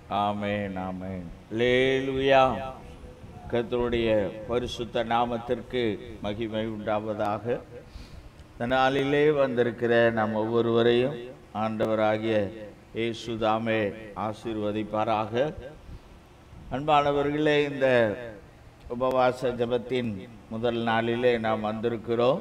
ஆமென் ஆமென் லேலுயா கர்த்தருடைய பரிசுத்த நாமத்திற்கு மகிமை உண்டாவதாக இந்த நாளிலே வந்திருக்கிற நம் ஒவ்வொருவரையும் ஆண்டவராகிய இயேசு தாமே ஆசீர்வதிப்பாராக அன்பானவர்களே இந்த உபவாச ஜெபத்தின் முதல் நாளிலே நாம் வந்திருக்கிறோம்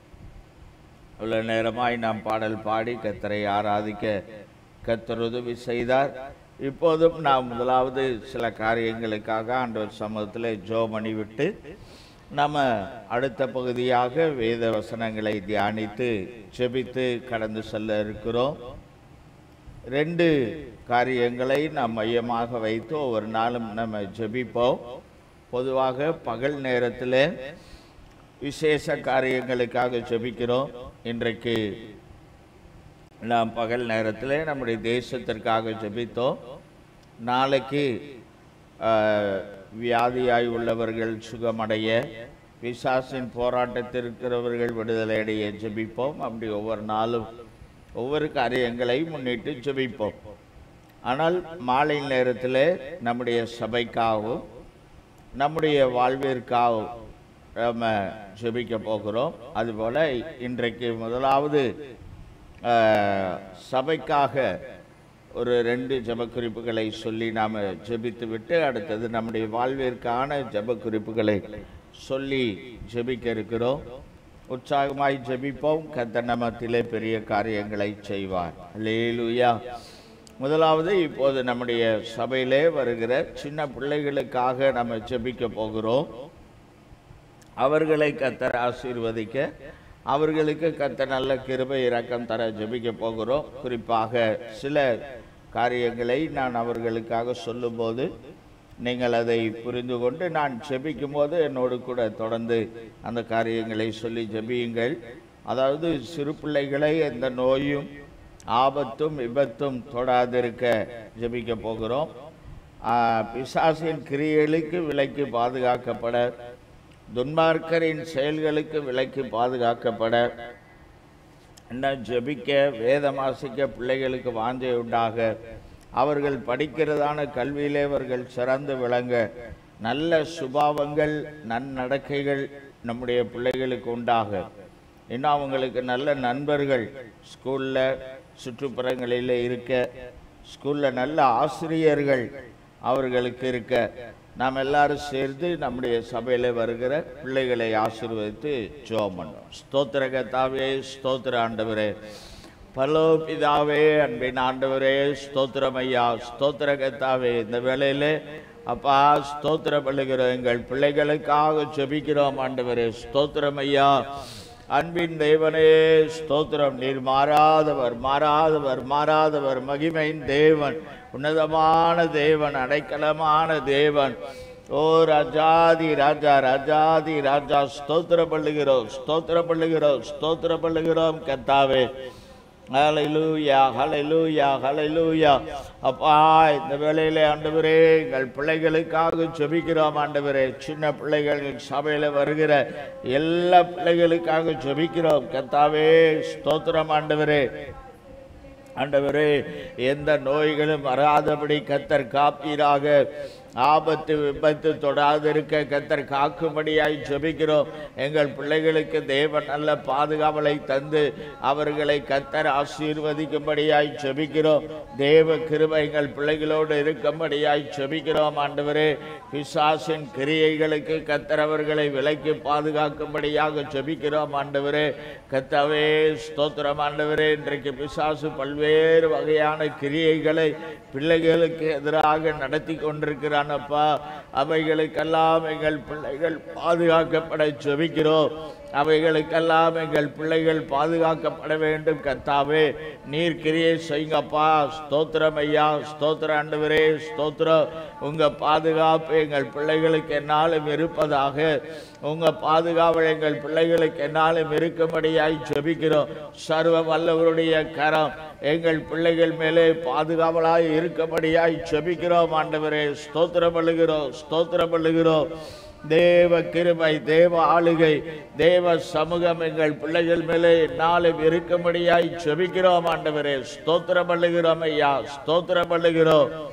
இவ்வளவு நேரமாய் நாம் பாடல் பாடி கத்தரை ஆராதிக்க கத்தர் உதவி செய்தார் இப்போதும் நாம் முதலாவது சில காரியங்களுக்காக ஆண்டவர் சமூகத்தில் ஜோமணி விட்டு நம்ம அடுத்த பகுதியாக வேத வசனங்களை தியானித்து ஜெபித்து கடந்து செல்ல இருக்கிறோம் ரெண்டு காரியங்களை நாம் மையமாக வைத்து ஒவ்வொரு நாளும் நம்ம ஜெபிப்போம் பொதுவாக பகல் நேரத்தில் விசேஷ காரியங்களுக்காக ஜெபிக்கிறோம் இன்றைக்கு நாம் பகல் நேரத்தில் நம்முடைய தேசத்திற்காக ஜெபித்தோம் நாளைக்கு ஆஹ், வியாதியாய் உள்ளவர்கள் சுகமடைய பிசாசின் போராட்டத்தில் இருக்கிறவர்கள் விடுதலை அடைய ஜெபிப்போம் அப்படி ஒவ்வொரு நாளும் ஒவ்வொரு காரியங்களை முன்னிட்டு ஜெபிப்போம் ஆனால் மாலை நேரத்தில் நம்முடைய சபைக்காகவும் நம்முடைய வாழ்விற்காகவும் நம்ம ஜெபிக்க போகிறோம் அதுபோல இன்றைக்கு முதலாவது ஆஹ், சபைக்காக ஒரு ரெண்டு ஜெப குறிப்புகளை சொல்லி நாம் ஜெபித்து விட்டு அடுத்தது நம்முடைய வாழ்விற்கான ஜெப குறிப்புகளை சொல்லி ஜெபிக்க இருக்கிறோம் உற்சாகமாய் ஜெபிப்போம் கத்த நமத்திலே பெரிய காரியங்களை செய்வார் லேலுயா முதலாவது இப்போது நம்முடைய சபையிலே வருகிற சின்ன பிள்ளைகளுக்காக நம்ம ஜெபிக்க போகிறோம் அவர்களை கத்தர் ஆசீர்வதிக்க அவர்களுக்கு கத்த நல்ல கிருபை இரக்கம் தர ஜெபிக்க போகிறோம் குறிப்பாக சில காரியங்களை நான் அவர்களுக்காக சொல்லும்போது நீங்கள் அதை புரிந்து கொண்டு நான் ஜெபிக்கும் போது என்னோடு கூட தொடர்ந்து அந்த காரியங்களை சொல்லி ஜெபியுங்கள் அதாவது சிறு பிள்ளைகளை எந்த நோயும் ஆபத்தும் விபத்தும் தொடாதிருக்க ஜெபிக்க போகிறோம் ஆஹ், பிசாசின் கிரியைகளுக்கு விலைக்கு பாதுகாக்கப்பட துன்மார்க்கரின் செயல்களுக்கு விலைக்கு பாதுகாக்கப்பட இன்னும் ஜெபிக்க வேதம் வாசிக்க பிள்ளைகளுக்கு வாஞ்சை உண்டாக அவர்கள் படிக்கிறதான கல்வியிலே அவர்கள் சிறந்து விளங்க நல்ல சுபாவங்கள் நன்னடக்கைகள் நம்முடைய பிள்ளைகளுக்கு உண்டாக இன்னும் அவங்களுக்கு நல்ல நண்பர்கள் ஸ்கூலில் சுற்றுப்புறங்களில் இருக்க ஸ்கூலில் நல்ல ஆசிரியர்கள் அவர்களுக்கு இருக்க நாம் எல்லாரும் சேர்ந்து நம்முடைய சபையில் வருகிற பிள்ளைகளை ஆசீர்வதித்து ஜெபம் பண்ணோம் ஸ்தோத்திர கத்தாவே ஸ்தோத்திர ஆண்டவரே பலோ பிதாவே அன்பின் ஆண்டவரே ஸ்தோத்திரம் ஐயா ஸ்தோத்திர கத்தாவே இந்த வேளையிலே அப்பா ஸ்தோத்திரம் பண்ணுகிறோம் எங்கள் பிள்ளைகளுக்காக ஜெபிக்கிறோம் ஆண்டவரே ஸ்தோத்திரம் ஐயா அன்பின் தேவனே ஸ்தோத்திரம் நீர் மாறாதவர் மாறாதவர் மாறாதவர் மகிமையின் தேவன் உன்னதமான தேவன் அடைக்கலமான தேவன் ஓ ராஜாதி ராஜா ராஜாதி ராஜா ஸ்தோத்திரம் பண்ணுகிறோம் ஸ்தோத்திரம் பண்ணுகிறோம் ஸ்தோத்திரம் பண்ணுகிறோம் கத்தாவே ஹalleluya ஹalleluya ஹalleluya அப்பா இந்த வேளையிலே ஆண்டவரே எங்கள் பிள்ளைகளுக்காக ஜெபிக்கிறோம் ஆண்டவரே சின்ன பிள்ளைகள் சபையில வருகிற எல்லா பிள்ளைகளுக்காக ஜெபிக்கிறோம் கத்தாவே ஸ்தோத்திரம் ஆண்டவரே ஆண்டவரே எந்த நோய்களும் வராதபடி கத்தர் காப்பீராக ஆபத்து விபத்து தொடாதிருக்க கத்தர் காக்கும்படியாய் ஜெபிக்கிறோம் எங்கள் பிள்ளைகளுக்கு தேவன் நல்ல பாதுகாவலை தந்து அவர்களை கத்தர் ஆசீர்வதிக்கும்படியாய் ஜெபிக்கிறோம் தேவ கிருபை எங்கள் பிள்ளைகளோடு இருக்கும்படியாய் ஜெபிக்கிறோம் ஆண்டவரே பிசாசின் கிரியைகளுக்கு கத்தர் அவர்களை விலைக்கு பாதுகாக்கும்படியாக ஜெபிக்கிறோம் ஆண்டவரே கத்தாவே ஸ்தோத்திரம் ஆண்டவரே இன்றைக்கு பிசாசு பல்வேறு வகையான கிரியைகளை பிள்ளைகளுக்கு எதிராக நடத்தி கொண்டிருக்கிறானப்பா அவைகளுக்கெல்லாம் எங்கள் பிள்ளைகள் பாதுகாக்கப்பட ஜெபிக்கிறோம் அவைகளுக்கெல்லாம் எங்கள் பிள்ளைகள் பாதுகாக்கப்பட வேண்டும் கத்தாவே நீர் கிரியை செய்யுங்கப்பா ஸ்தோத்திரம் ஐயா ஸ்தோத்திர ஆண்டவரே ஸ்தோத்திரம் உங்க பாதுகாப்பு எங்கள் பிள்ளைகளுக்கு என்னாலும் இருப்பதாக உங்க பாதுகாவல் எங்கள் பிள்ளைகளுக்கு என்னாலும் இருக்கும்படியாய் ஜெபிக்கிறோம் சர்வ வல்லவருடைய கரம் எங்கள் பிள்ளைகள் மேலே பாதுகாவலாய் இருக்கும்படியாய் ஜெபிக்கிறோம் ஆண்டவரே ஸ்தோத்திரம் பண்ணுகிறோம் ஸ்தோத்திரம் பண்ணுகிறோம் தேவ கிருபை தேவ ஆளுகை தேவ சமூகம் எங்கள் பிள்ளைகள் மேலே நாளும் இருக்கும்படியாய் ஜெபிக்கிறோம் ஆண்டவரே ஸ்தோத்திரம் பண்ணுகிறோம் ஐயா ஸ்தோத்திரம் பண்ணுகிறோம்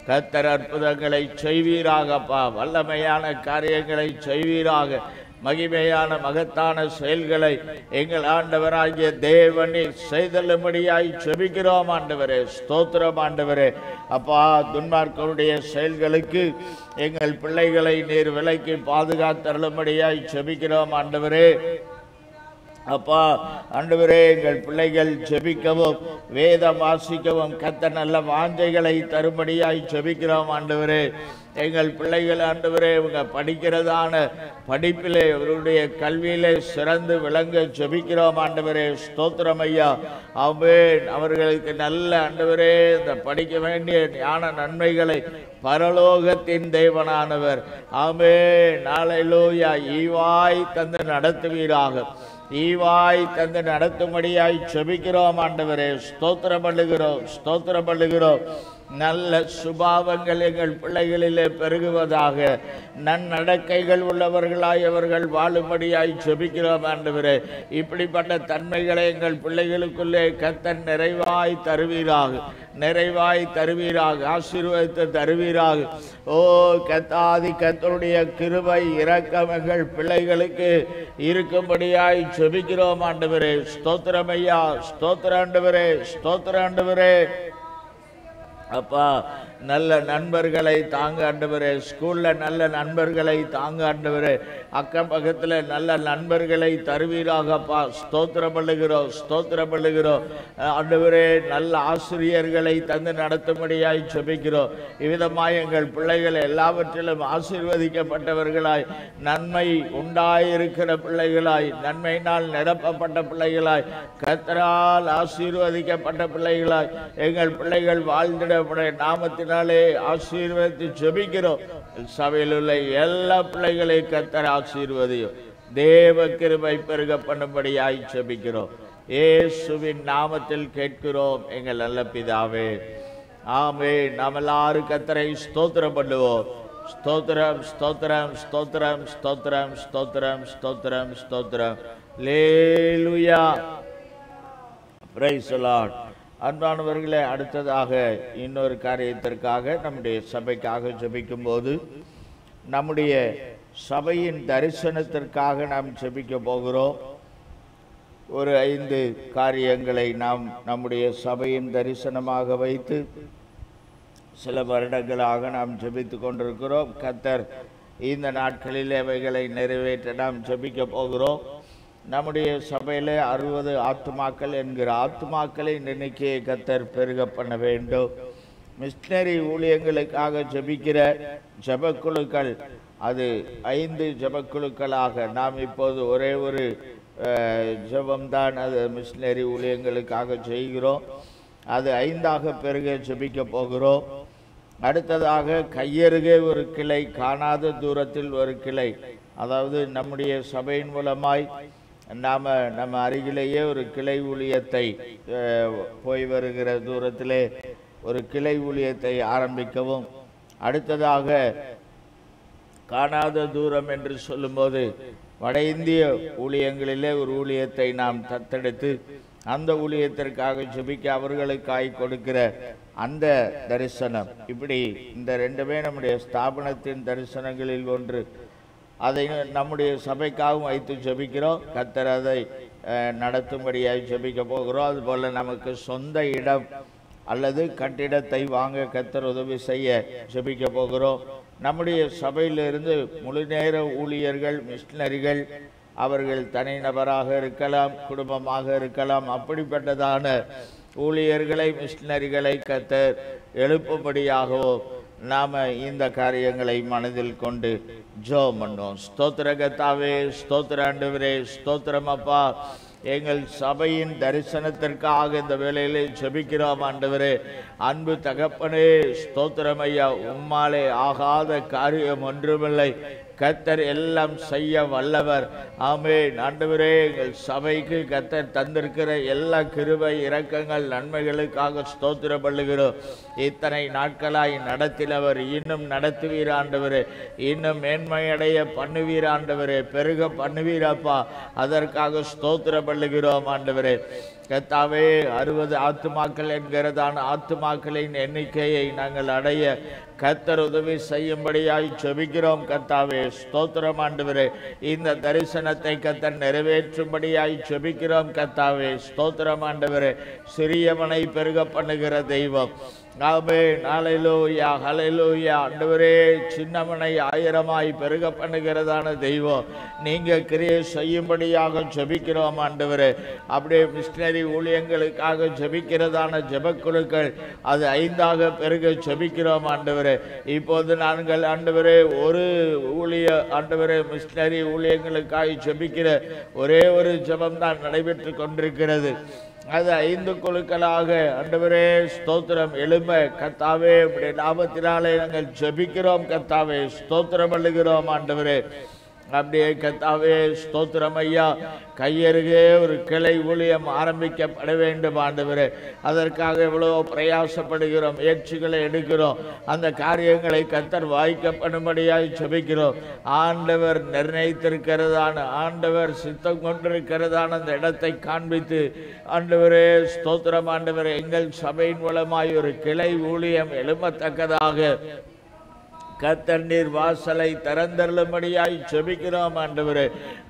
கத்தர் அற்புதங்களை செய்வீராகப்பா வல்லமையான காரியங்களை செய்வீராக மகிமையான மகத்தான செயல்களை எங்கள் ஆண்டவராகிய தேவனி செய்தல்லும்படியாய் செபிக்கிறோம் ஆண்டவரே ஸ்தோத்திரம் ஆண்டவரே அப்பா துன்மார்க்கருடைய செயல்களுக்கு எங்கள் பிள்ளைகளை நீர் விலைக்கு பாதுகாத்தருளும்படியாய் செபிக்கிறோம் ஆண்டவரே அப்பா ஆண்டவரே எங்கள் பிள்ளைகள் ஜெபிக்கவும் வேதம் வாசிக்கவும் கத்த நல்ல வாஞ்சைகளை தரும்படியாய் ஜெபிக்கிறோம் ஆண்டவரே எங்கள் பிள்ளைகள் ஆண்டவரே இவங்க படிக்கிறதான படிப்பிலே அவருடைய கல்வியிலே சிறந்து விளங்க ஜெபிக்கிறோம் ஆண்டவரே ஸ்தோத்திரம் ஐயா ஆமென் அவர்களுக்கு நல்ல ஆண்டவரே இந்த படிக்க வேண்டிய ஞான நன்மைகளை பரலோகத்தின் தேவனானவர் ஆமே நாளையிலூயா ஈவாய் தந்து நடத்துவீராக ஈவாய் தந்து நடத்தும்படியாய் செபிக்கிறோம் ஆண்டவரே ஸ்தோத்திரம் பண்ணுகிறோம் ஸ்தோத்திரம் பண்ணுகிறோம் நல்ல சுபாவங்கள் எங்கள் பிள்ளைகளிலே பெருகுவதாக நன்னடக்கைகள் உள்ளவர்களாய் அவர்கள் வாழும்படியாய் செபிக்கிறோம் ஆண்டவரே இப்படிப்பட்ட தன்மைகளை எங்கள் பிள்ளைகளுக்குள்ளே கத்தன் நிறைவாய் தருவீராக நிறைவாய் தருவீராக ஆசீர்வதித்து தருவீராக ஓ கத்தாதி கத்தருடைய கிருபை இரக்கம் எங்கள் பிள்ளைகளுக்கு இருக்கும்படியாய் செபிக்கிறோம் ஆண்டவரே ஸ்தோத்திரம் ஐயா ஸ்தோத்திர ஆண்டவரே ஸ்தோத்திர ஆண்டவரே அப்பா நல்ல நண்பர்களை தாங்க ஆண்டவரே ஸ்கூல்ல நல்ல நண்பர்களை தாங்க ஆண்டவரே அக்கம் பக்கத்தில் நல்ல நண்பர்களை தருவீராகப்பா ஸ்தோத்திரம் பண்ணுகிறோம் ஸ்தோத்திரம் பண்ணுகிறோம் அஹ் ஆண்டவரே நல்ல ஆசிரியர்களை தந்து நடத்தும்படியாய் செபிக்கிறோம் இவ்விதமாய் எங்கள் பிள்ளைகள் எல்லாவற்றிலும் ஆசீர்வதிக்கப்பட்டவர்களாய் நன்மை உண்டாயிருக்கிற பிள்ளைகளாய் நன்மையினால் நிரப்பப்பட்ட பிள்ளைகளாய் கத்தரால் ஆசீர்வதிக்கப்பட்ட பிள்ளைகளாய் எங்கள் பிள்ளைகள் வாழ்ந்திட உடைய நாமத்தினாலே ஆசீர்வதித்து ஜெபிக்கிறோம் சபையில் உள்ள எல்லா பிள்ளைகளையும் கத்தர் ஆசீர்வதியும் தேவ கிருபை பெருக பண்ணும்படியாய் ஜெபிக்கிறோம் இயேசுவின் நாமத்தில் கேட்கிறோம் எங்கள் நல்ல பிதாவே ஆமே நாம் எல்லாரும் கத்தரை ஸ்தோத்திரம் பண்ணுவோம் ஸ்தோத்திரம் ஸ்தோத்திரம் ஸ்தோத்திரம் ஸ்தோத்திரம் ஸ்தோத்திரம் ஸ்தோத்திரம் ஸ்தோத்திரம் லேலுயா பிரைஸ் லார்ட் அன்பானவர்களே அடுத்ததாக இன்னொரு காரியத்திற்காக நம்முடைய சபைக்காக ஜெபிக்கும் போது நம்முடைய சபையின் தரிசனத்திற்காக நாம் ஜெபிக்க போகிறோம் ஒரு ஐந்து காரியங்களை நாம் நம்முடைய சபையின் தரிசனமாக வைத்து சில வருடங்களாக நாம் ஜெபித்து கொண்டிருக்கிறோம் கத்தர் இந்த நாட்களில் அவைகளை நிறைவேற்ற நாம் ஜெபிக்க போகிறோம் நம்முடைய சபையில் அறுபது ஆத்துமாக்கள் என்கிற ஆத்துமாக்களின் எண்ணிக்கையை கத்தர் பெருக பண்ண வேண்டும் மிஷினரி ஊழியங்களுக்காக ஜெபிக்கிற ஜெபக்குழுக்கள் அது ஐந்து ஜெபக்குழுக்களாக நாம் இப்போது ஒரே ஒரு அஹ், ஜெபம்தான் அது மிஷினரி ஊழியங்களுக்காக செய்கிறோம் அது ஐந்தாக பெருக ஜெபிக்க போகிறோம் அடுத்ததாக கையருகே ஒரு கிளை காணாத தூரத்தில் ஒரு கிளை அதாவது நம்முடைய சபையின் மூலமாய் நாம நம்ம அருகிலேயே ஒரு கிளை ஊழியத்தை அஹ், போய் வருகிற தூரத்திலே ஒரு கிளை ஊழியத்தை ஆரம்பிக்கவும் அடுத்ததாக காணாத தூரம் என்று சொல்லும்போது வட இந்திய ஊழியங்களிலே ஒரு ஊழியத்தை நாம் தத்தெடுத்து அந்த ஊழியத்திற்காக ஜெபிக்க அவர்களுக்காய் கொடுக்கிற அந்த தரிசனம் இப்படி இந்த ரெண்டுமே நம்முடைய ஸ்தாபனத்தின் தரிசனங்களில் ஒன்று அதை நம்முடைய சபைக்காகவும் வைத்து ஜெபிக்கிறோம் கத்தர் அதை அஹ், நடத்தும்படியாய் ஜெபிக்க போகிறோம் அதுபோல் நமக்கு சொந்த இடம் அல்லது கட்டிடத்தை வாங்க கத்தர் உதவி செய்ய ஜெபிக்க போகிறோம் நம்முடைய சபையிலிருந்து முழு நேர ஊழியர்கள் மிஷினரிகள் அவர்கள் தனிநபராக இருக்கலாம் குடும்பமாக இருக்கலாம் அப்படிப்பட்டதான ஊழியர்களை மிஷினரிகளை கத்தர் எழுப்பும்படியாகவோ நாம இந்த காரியங்களை மனதில் கொண்டு ஜெபம் பண்ணுவோம் ஸ்தோத்திர கத்தாவே ஸ்தோத்திர ஆண்டவரே ஸ்தோத்திரம் அப்பா எங்கள் சபையின் தரிசனத்திற்காக இந்த வேளையிலே ஜெபிக்கிறோம் ஆண்டவரே அன்பு தகப்பனே ஸ்தோத்திரம் ஐயா உம்மாலே ஆகாத காரியம் ஒன்றுமில்லை கத்தர் எல்லாம் செய்ய வல்லவர் ஆமென் ஆண்டவரே எங்கள் சபைக்கு கத்தர் தந்திருக்கிற எல்லா கிருபை இரக்கங்கள் நன்மைகளுக்காக ஸ்தோத்திரம் பண்ணுகிறோம் இத்தனை நாட்களாய் நடத்தினவர் இன்னும் நடத்துவீர் ஆண்டவரே இன்னும் மேன்மையடைய பண்ணுவீர் ஆண்டவரே பெருக பண்ணுவீரப்பா அதற்காக ஸ்தோத்திரம் பண்ணுகிறோம் ஆண்டவரே கத்தாவே அறுபது ஆத்துமாக்கள் என்கிறதான ஆத்துமாக்களின் எண்ணிக்கையை நாங்கள் அடைய கத்தர் உதவி செய்யும்படியாய் செபிக்கிறோம் கத்தாவே ஸ்தோத்திரம் ஆண்டவரே இந்த தரிசனத்தை கத்தர் நிறைவேற்றும்படியாய் செபிக்கிறோம் கத்தாவே ஸ்தோத்திரம் ஆண்டவரே சிறியவனை பெருக பண்ணுகிற தெய்வம் ஆமே நாளையிலூயா ஹலையிலூயா ஆண்டவரே சின்னவனை ஆயிரமாய் பெருக பண்ணுகிறதான தெய்வம் நீங்க கிரியை செய்யும்படியாக ஜெபிக்கிறோம் ஆண்டவரே அப்படியே மிஷினரி ஊழியங்களுக்காக ஜெபிக்கிறதான ஜெபக்குழுக்கள் அது ஐந்தாக பெருக ஜெபிக்கிறோம் ஆண்டவரே இப்போது நாங்கள் ஆண்டவரே ஒரு ஊழிய ஆண்டவரே மிஷினரி ஊழியங்களுக்காக ஜெபிக்கிற ஒரே ஒரு ஜெபம் தான் நடைபெற்று கொண்டிருக்கிறது அது ஐந்து குழுக்களாக ஆண்டவரே ஸ்தோத்திரம் எழும கத்தாவே உடைய நாமத்தினாலே நாங்கள் ஜெபிக்கிறோம் கத்தாவே ஸ்தோத்திரம் அள்ளுகிறோம் ஆண்டவரே அப்படியே கத்தாவே ஸ்தோத்திரம் ஐயா கையருகே ஒரு கிளை ஊழியம் ஆரம்பிக்கப்பட வேண்டும் ஆண்டவரே அதற்காக எவ்வளோ பிரயாசப்படுகிறோம் முயற்சிகளை எடுக்கிறோம் அந்த காரியங்களை கத்தர் வாய்க்கப்படும்படியாய் ஜெபிக்கிறோம் ஆண்டவர் நிர்ணயித்திருக்கிறதான ஆண்டவர் சித்தம் கொண்டிருக்கிறதான அந்த இடத்தை காண்பித்து ஆண்டவரே ஸ்தோத்திரம் ஆண்டவர் எங்கள் சபையின் மூலமாய் ஒரு கிளை ஊழியம் எழுமத்தக்கதாக கத்தண்ணீர் வாசலை திறந்தருளும்படியாய் செபிக்கிறோம் ஆண்டவரே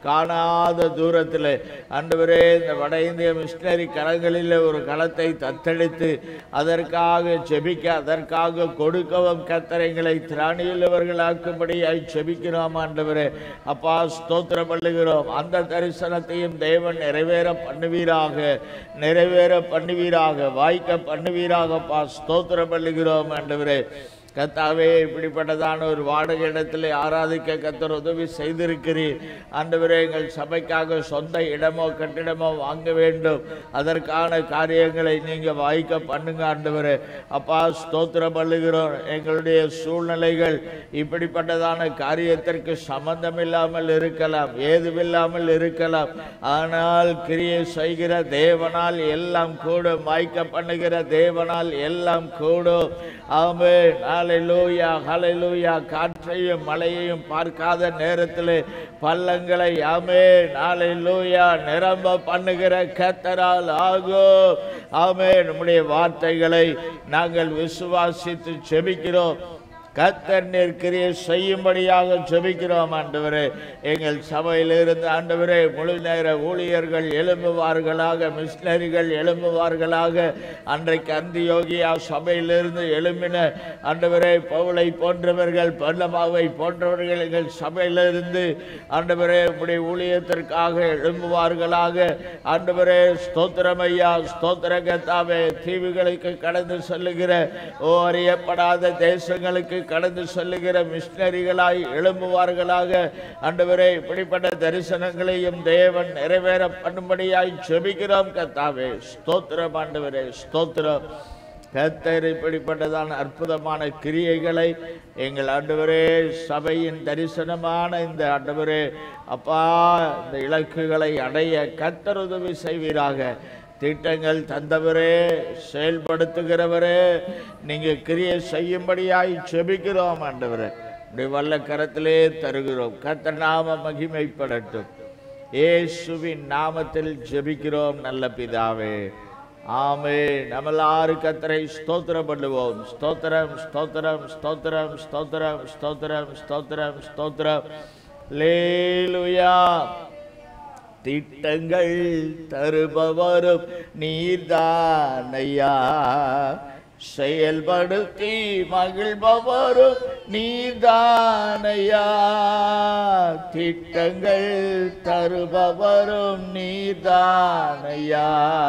காணாத தூரத்தில் ஆண்டவரே இந்த வட இந்திய மிஷினரி கரங்களில் ஒரு களத்தை தத்தெடுத்து அதற்காக செபிக்க அதற்காக கொடுக்கவும் கத்தரைகளை திராணியுள்ளவர்களாக்கும்படியாய் செபிக்கிறோம் ஆண்டவரே அப்பா ஸ்தோத்திரம் பண்ணுகிறோம் அந்த தரிசனத்தையும் தேவன் நிறைவேற பண்ணுவீராக நிறைவேற பண்ணுவீராக வாய்க்க பண்ணுவீராகப்பா ஸ்தோத்திரம் பண்ணுகிறோம் ஆண்டவரே கத்தாவே இப்படிப்பட்டதான ஒரு வாடகை இடத்துல ஆராதிக்க கத்தர் உதவி செய்திருக்கிறீர் ஆண்டவரே எங்கள் சபைக்காக சொந்த இடமோ கட்டிடமோ வாங்க வேண்டும் அதற்கான காரியங்களை நீங்க வாய்க்க பண்ணுங்க ஆண்டவரே அப்பா ஸ்தோத்திரம் பண்ணுகிறோம் எங்களுடைய சூழ்நிலைகள் இப்படிப்பட்டதான காரியத்திற்கு சம்பந்தம் இல்லாமல் இருக்கலாம் ஏதுமில்லாமல் இருக்கலாம் ஆனால் கிரியை செய்கிற தேவனால் எல்லாம் கூடும் வாய்க்க பண்ணுகிற தேவனால் எல்லாம் கூடும் ஆமே ஹalleluya ஹalleluya காற்றையும் மழையையும் பார்க்காத நேரத்தில் பள்ளங்களை ஆமே ஹalleluya நிரம்ப பண்ணுகிற கத்தரால் ஆகும் ஆமே நம்முடைய வார்த்தைகளை நாங்கள் விசுவாசித்து செபிக்கிறோம் கத்தர் நெருக்கிரியை செய்யும்படியாக ஜெபிக்கிறோம் ஆண்டவரே எங்கள் சபையிலிருந்து ஆண்டவரே முழு நேர ஊழியர்கள் எழும்புவார்களாக மிஷினரிகள் எழும்புவார்களாக அன்றைக்கு அந்தியோகியா சபையிலிருந்து எழும்பின ஆண்டவரே பவுளை போன்றவர்கள் பல்லமாவை போன்றவர்கள் எங்கள் சபையிலிருந்து ஆண்டவரே உடைய ஊழியத்திற்காக எழும்புவார்களாக ஆண்டவரே ஸ்தோத்திரமையா ஸ்தோத்திர கத்தாவே தீவுகளுக்கு கடந்து செல்லுகிற ஓ அறியப்படாத தேசங்களுக்கு கடந்து செல்லுகிற மிஷினரிகளாய் எழும்புவார்களாக ஆண்டவரே இப்படிப்பட்ட தரிசனங்களையும் தேவன் நிறைவேற பண்ணும்படியாய் செபிக்கிறோம் கத்தாவே ஸ்தோத்திரம் ஆண்டவரே ஸ்தோத்திரம் கத்தர் இப்படிப்பட்டதான அற்புதமான கிரியைகளை எங்கள் ஆண்டவரே சபையின் தரிசனமான இந்த ஆண்டவரே அப்பா இந்த இலக்குகளை அடைய கத்தர் உதவி செய்வீராக திட்டங்கள் தந்தவரே செயல்படுத்துகிறவரே நீங்க கிரியை செய்யும்படியாய் செபிக்கிறோம் ஆண்டவரே இப்படி வல்ல கரத்திலே தருகிறோம் கத்த நாம மகிமைப்படட்டும் இயேசுவின் நாமத்தில் ஜெபிக்கிறோம் நல்ல பிதாவே ஆமே நம்மளாறு கத்தரை ஸ்தோத்திரம் பண்ணுவோம் ஸ்தோத்திரம் ஸ்தோத்திரம் ஸ்தோத்திரம் ஸ்தோத்திரம் ஸ்தோத்திரம் ஸ்தோத்திரம் ஸ்தோத்திரம் லேலுயா திட்டங்கள் தருபவரும் நீர்தானையா செயல்படுத்தி மகிழ்பவரும் நீர்தானையா திட்டங்கள் தருபவரும் நீர்தானையா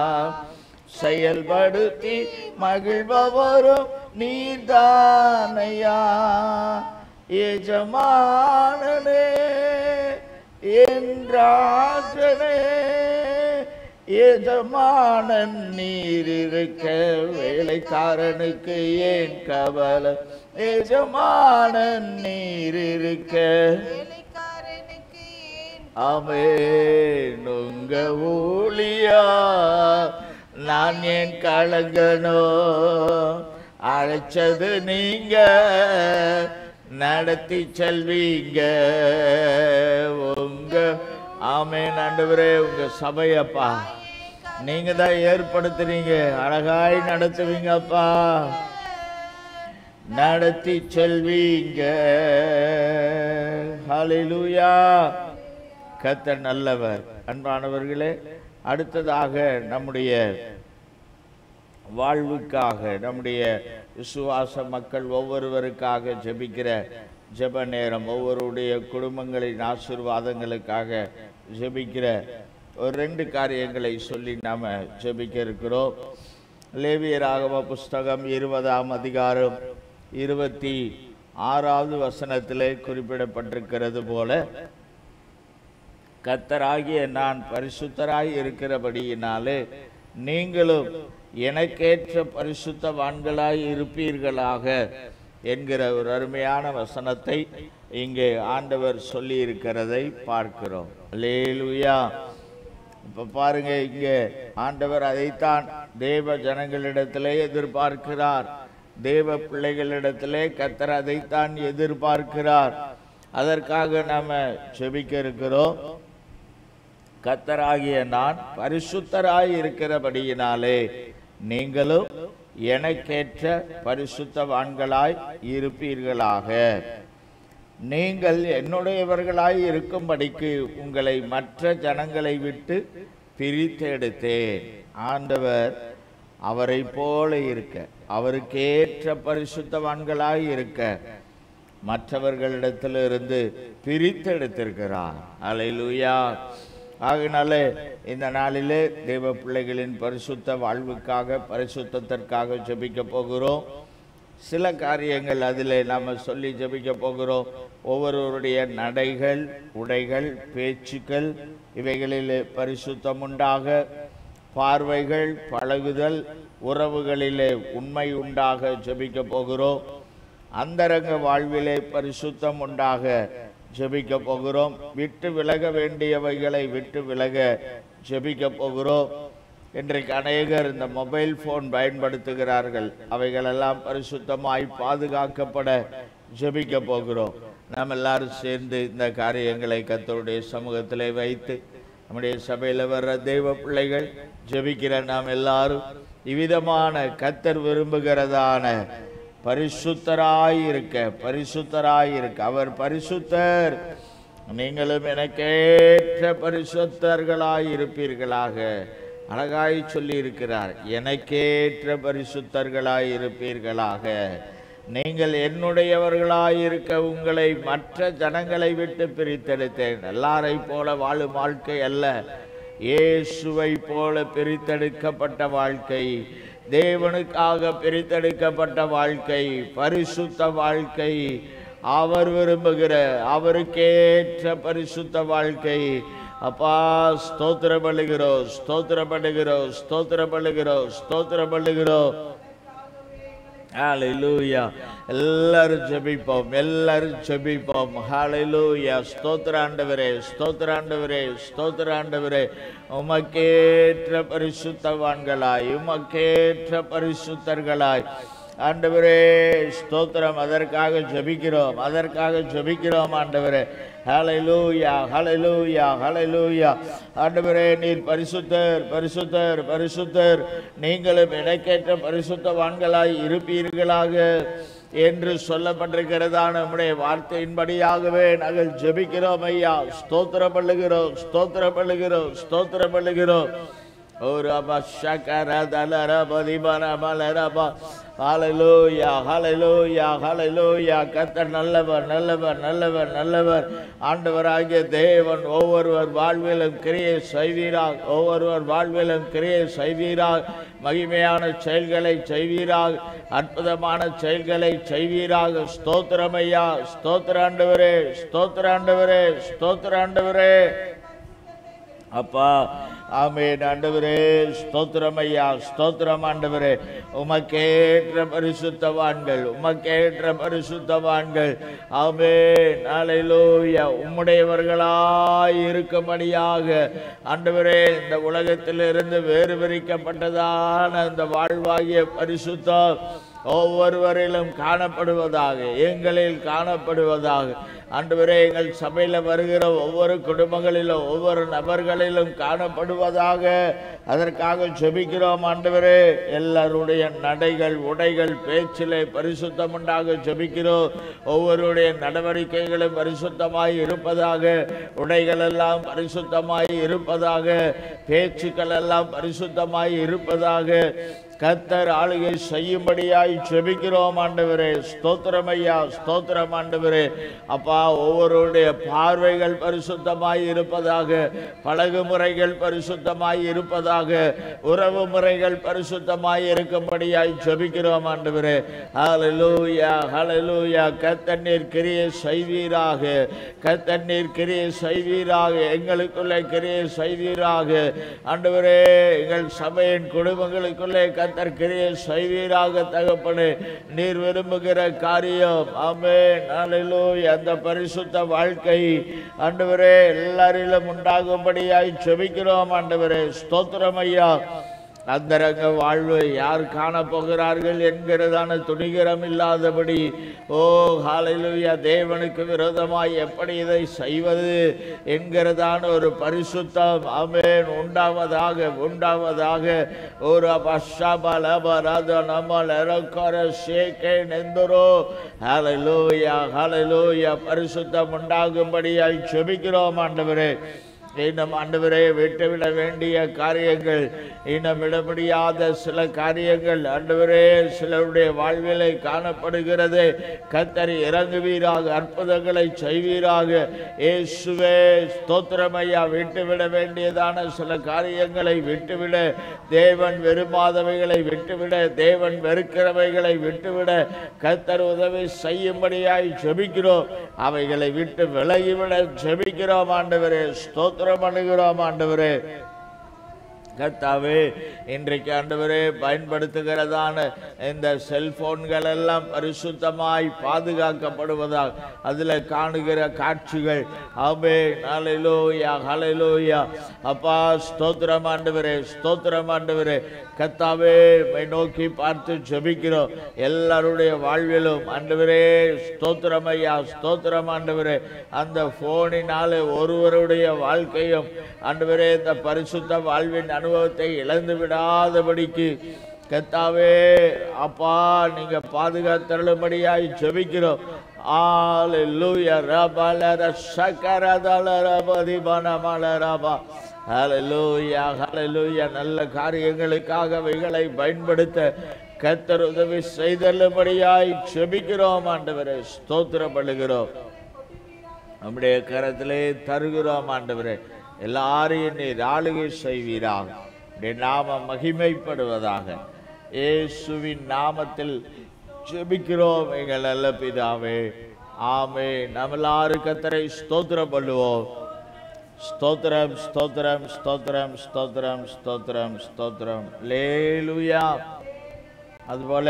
செயல்படுத்தி மகிழ்பவரும் நீர்தானையா எஜமானனே என்றாஜனே எஜமானன் நீர் இருக்க வேலைக்காரனுக்கு ஏன் கவலை எஜமானன் நீர் இருக்க வேலைக்காரனுக்கு ஏன் ஆமென் உங்க ஊழியா நான் ஏன் கலங்கனோ அழைச்சது நீங்க நடத்தி செல்வீங்க உங்க ஆமென் ஆண்டவரே உங்க சபையப்பா நீங்க தான் ஏற்படுத்துறீங்க அழகாய் நடத்துவீங்கப்பா நடத்தி செல்வீங்க ஹalleluya கர்த்தர் நல்லவர் அன்பானவர்களே அடுத்ததாக நம்முடைய வாழ்வுக்காக நம்முடைய விசுவாச மக்கள் ஒவ்வொருவருக்காக ஜெபிக்கிற ஜெப நேரம் ஒவ்வொருடைய குடும்பங்களின் ஆசீர்வாதங்களுக்காக ஜெபிக்கிற ஒரு ரெண்டு காரியங்களை சொல்லி நாம ஜெபிக்க இருக்கிறோம் லேவியராகம புஸ்தகம் இருபதாம் அதிகாரம் இருபத்தி ஆறாவது வசனத்திலே குறிப்பிடப்பட்டிருக்கிறது போல கத்தராகிய நான் பரிசுத்தராய் இருக்கிறபடியினாலே நீங்களும் எனக்கேற்ற பரிசுத்தவான்களாய் இருப்பீர்களாக என்கிற ஒரு அருமையான வசனத்தை இங்கே ஆண்டவர் சொல்லி இருக்கிறதை பார்க்கிறோம் அல்லேலூயா இப்ப பாருங்க இங்க ஆண்டவர் அதைத்தான் தேவ ஜனங்களிடத்திலே எதிர்பார்க்கிறார் தேவ பிள்ளைகளிடத்திலே கத்தர் அதைத்தான் எதிர்பார்க்கிறார் அதற்காக நாம செபிக்க இருக்கிறோம் கத்தராகிய நான் பரிசுத்தராய் இருக்கிறபடியினாலே நீங்களும் எனக்கேற்ற பரிசுத்தவான்களாய் இருப்பீர்களாக நீங்கள் என்னுடையவர்களாய் இருக்கும்படிக்கு உங்களை மற்ற ஜனங்களை விட்டு பிரித்தெடுத்தேன் ஆண்டவர் அவரை போல இருக்க அவருக்கேற்ற பரிசுத்தவான்களாய் இருக்க மற்றவர்களிடத்திலிருந்து பிரித்தெடுத்திருக்கிறார் அலையிலுயா ஆகினாலே இந்த நாளிலே தெய்வ பிள்ளைகளின் பரிசுத்த வாழ்வுக்காக பரிசுத்தத்திற்காக ஜெபிக்க போகிறோம் சில காரியங்கள் அதில் நாம் சொல்லி ஜெபிக்க போகிறோம் ஒவ்வொருவருடைய நடைகள் உடைகள் பேச்சுக்கள் இவைகளில் பரிசுத்தம் உண்டாக பார்வைகள் பழகுதல் உறவுகளிலே உண்மை உண்டாக ஜெபிக்க போகிறோம் அந்தரங்க வாழ்விலே பரிசுத்தம் உண்டாக ஜெபிக்க போகிறோம் விட்டு விலக வேண்டியவைகளை விட்டு விலக ஜெபிக்க போகிறோம் இன்றைக்கு அநேகர் இந்த மொபைல் போன் பயன்படுத்துகிறார்கள் அவைகளெல்லாம் பரிசுத்தமாய் பாதுகாக்கப்பட ஜெபிக்க போகிறோம் நாம் எல்லாரும் சேர்ந்து இந்த காரியங்களை கத்தருடைய சமூகத்திலே வைத்து நம்முடைய சபையில் வர்ற தெய்வ பிள்ளைகள் ஜெபிக்கிற நாம் எல்லாரும் இவ்விதமான கத்தர் விரும்புகிறதான பரிசுத்தராய் இருக்க பரிசுத்தராய் இருக்க அவர் பரிசுத்தர் நீங்களும் எனக்கேற்ற பரிசுத்தர்களாய் இருப்பீர்களாக அழகாய் சொல்லி இருக்கிறார் எனக்கேற்ற பரிசுத்தர்களாய் இருப்பீர்களாக நீங்கள் என்னுடையவர்களாய் இருக்க உங்களை மற்ற ஜனங்களை விட்டு பிரித்தெடுத்தேன் எல்லாரை போல வாழும் வாழ்க்கை அல்ல இயேசுவை போல பிரித்தெடுக்கப்பட்ட வாழ்க்கை தேவனுக்காக பிரித்தெடுக்கப்பட்ட வாழ்க்கை பரிசுத்த வாழ்க்கை அவர் விரும்புகிற அவருக்கேற்ற பரிசுத்த வாழ்க்கை அப்பா ஸ்தோத்திரம் பண்ணுகிறோம் ஸ்தோத்திரம் பண்ணுகிறோம் ஸ்தோத்திரம் பண்ணுகிறோம் ஸ்தோத்திரம் பண்ணுகிறோம் ஹalleluya எல்லாரும் ஜெபிப்போம் எல்லாரும் ஜெபிப்போம் ஹalleluya ஸ்தோத்திர ஆண்டவரே ஸ்தோத்திர ஆண்டவரே ஸ்தோத்திர ஆண்டவரே உமக்கேற்ற பரிசுத்தவான்களாய் உமக்கேற்ற பரிசுத்தர்களாய் ஆண்டவரே ஸ்தோத்திரம் அதற்காக ஜெபிக்கிறோம் அதற்காக ஜெபிக்கிறோம் ஆண்டவரே ஹalleluya ஹalleluya ஹalleluya ஆண்டவரே நீர் பரிசுத்தர் பரிசுத்தர் பரிசுத்தர் நீங்களும் எனக்கேற்ற பரிசுத்தவான்களாய் இருப்பீர்களாக என்று சொல்லப்பட்டிருக்கிறதான நம்முடைய வார்த்தையின்படியாகவே நாங்கள் ஜெபிக்கிறோம் ஐயா ஸ்தோத்திரம் பண்ணுகிறோம் ஸ்தோத்திரம் பண்ணுகிறோம் ஸ்தோத்திரம் பண்ணுகிறோம் ஓ ரபா ஷகர தல ரபதி பரபல ரபா ஹalleluya ஹalleluya ஹalleluya கர்த்தர் நல்லவர் நல்லவர் நல்லவர் நல்லவர் ஆண்டவராகிய தேவன் ஒவ்வொருவர் வாழ்விலும் கிரியை செய்வீராக ஒவ்வொருவர் வாழ்விலும் கிரியை செய்வீராக மகிமையான செயல்களை செய்வீராக அற்புதமான செயல்களை செய்வீராக ஸ்தோத்திரமையா ஸ்தோத்திராண்டவரே ஸ்தோத்திராண்டவரே ஸ்தோத்திராண்டவரே அப்பா ஆமேன் ஆண்டவரே ஸ்தோத்திரம் ஐயா ஸ்தோத்திரம் ஆண்டவரே உமக்கேற்ற பரிசுத்தவான்கள் உமக்கேற்ற பரிசுத்தவான்கள் ஆமேன் நாளையிலோயா உம்முடையவர்களாய் இருக்கும்படியாக ஆண்டவரே இந்த உலகத்திலிருந்து வேறு பிரிக்கப்பட்டதான அந்த வாழ்வாகிய பரிசுத்தம் ஒவ்வொருவரிலும் காணப்படுவதாக எங்களில் காணப்படுவதாக ஆண்டவரே எங்கள் சபையில் வருகிற ஒவ்வொரு குடும்பங்களிலும் ஒவ்வொரு நபர்களிலும் காணப்படுவதாக அதற்காக ஜெபிக்கிறோம் ஆண்டவரே எல்லாருடைய நடைகள் உடைகள் பேச்சிலே பரிசுத்தம் உண்டாக ஜெபிக்கிறோம் ஒவ்வொருடைய நடவடிக்கைகளும் பரிசுத்தமாய் இருப்பதாக உடைகள் எல்லாம் பரிசுத்தமாய் இருப்பதாக பேச்சுக்கள் எல்லாம் பரிசுத்தமாய் இருப்பதாக கத்தர் ஆளுகை செய்யும்படியாய் ஜெபிக்கிறோம் ஆண்டவரே ஸ்தோத்திரம் ஐயா ஸ்தோத்திரம் ஆண்டவரே அப்பா ஒவ்வொருடைய பார்வைகள் பரிசுத்தமாய் இருப்பதாக பழகு முறைகள் பரிசுத்தமாய் இருப்பதாக உறவு முறைகள் பரிசுத்தமாய் இருக்கும்படியாய் ஜெபிக்கிறோம் ஆண்டவரே ஹalleluya ஹalleluya கத்தண்ணீர் கிரியை செய்வீராக கத்தண்ணீர் கிரியை செய்வீராக எங்களுக்குள்ளே கிரியை செய்வீராக ஆண்டவரே எங்கள் சபையின் குடும்பங்களுக்குள்ளே கத்தர் கிரியை செய்வீராக தகப்பனே நீர் விரும்புகிற காரியம் ஆமே நாளிலோ அந்த பரிசுத்த வாழ்க்கை ஆண்டவரே எல்லாரிலும் உண்டாகும்படியாய் செபிக்கிறோம் ஆண்டவரே ஸ்தோத்திரம் ஐயா அந்தரங்க வாழ்வு யார் காணப்போகிறார்கள் என்கிறதான துணிகரம் இல்லாதபடி ஓ ஹalleluya தேவனுக்கு விரோதமாய் எப்படி இதை செய்வது என்கிறதான ஒரு பரிசுத்தம் ஆமென் உண்டாவதாக உண்டாவதாக ஒரு பஷபலபரத நமல ரக்கர ஷேகே நெந்தரோ ஹalleluya ஹalleluya பரிசுத்தம் உண்டாகும்படியாய் செபிக்கிறோம் ஆண்டவரே இன்னும் ஆண்டவரே விட்டுவிட வேண்டிய காரியங்கள் இன்னும் விட முடியாத சில காரியங்கள் ஆண்டவரே சிலருடைய வாழ்விலை காணப்படுகிறது கத்தரி இறங்குவீராக அற்புதங்களை செய்வீராக இயேசுவே ஸ்தோத்திரமையா விட்டுவிட வேண்டியதான சில காரியங்களை விட்டுவிட தேவன் விரும்பாதவைகளை விட்டுவிட தேவன் வெறுக்கிறவைகளை விட்டுவிட கத்தர் உதவி செய்யும்படியாய் ஜெபிக்கிறோம் அவைகளை விட்டு விலகிவிட ஜெபிக்கிறோம் ஆண்டவரே ஸ்தோத்திரம் பண்ணுகிறோம் ஆண்டவரே கர்த்தாவே இன்றைக்கு ஆண்டவரே பயன்படுத்துகிறதான இந்த செல்போன்கள் எல்லாம் பரிசுத்தமாய் பாதுகாக்கப்படுவதால் அதில் காணுகிற காட்சிகள் ஆமே நாளையிலோயா ஹலையிலோயா அப்பா ஸ்தோத்திரம் ஆண்டவரே ஸ்தோத்திரம் ஆண்டவரே கர்த்தாவே உம்மை நோக்கி பார்த்து ஜெபிக்கிறோம் எல்லாருடைய வாழ்விலும் ஆண்டவரே ஸ்தோத்திரம் ஐயா ஸ்தோத்திரம் ஆண்டவரே அந்த போனினாலே ஒருவருடைய வாழ்க்கையும் ஆண்டவரே இந்த பரிசுத்த வாழ்வின் அனுபவத்தை இழந்து விடாதபடிக்கு கத்தாவே அப்பா நீங்க பாதுகாத்தருளும்படியாய் ஜெபிக்கிறோம் ஆலூயா ரபல சக்கரதல ரபதி பனமல ரபா ஹalleluya ஹalleluya நல்ல காரியங்களுக்காக அவைகளை பயன்படுத்த கத்தர் உதவி செய்தல்லும்படியாய் ஜெபிக்கிறோம் ஆண்டவரே ஸ்தோத்திரம் பண்ணுகிறோம் நம்முடைய கரத்திலே தருகிறோம் ஆண்டவரே எல்லாரையும் நீர் ஆளுகை செய்வீராக உடைய நாமம் மகிமைப்படுவதாக இயேசுவின் நாமத்தில் ஜெபிக்கிறோம் எங்கள் நல்ல பிதாவே ஆமே நம்ம எல்லாரும் கத்தரை ஸ்தோத்திரம் பண்ணுவோம் ஸ்தோத்திரம் ஸ்தோத்திரம் ஸ்தோத்திரம் ஸ்தோத்திரம் ஸ்தோத்திரம் ஸ்தோத்திரம் லேலுயா அதுபோல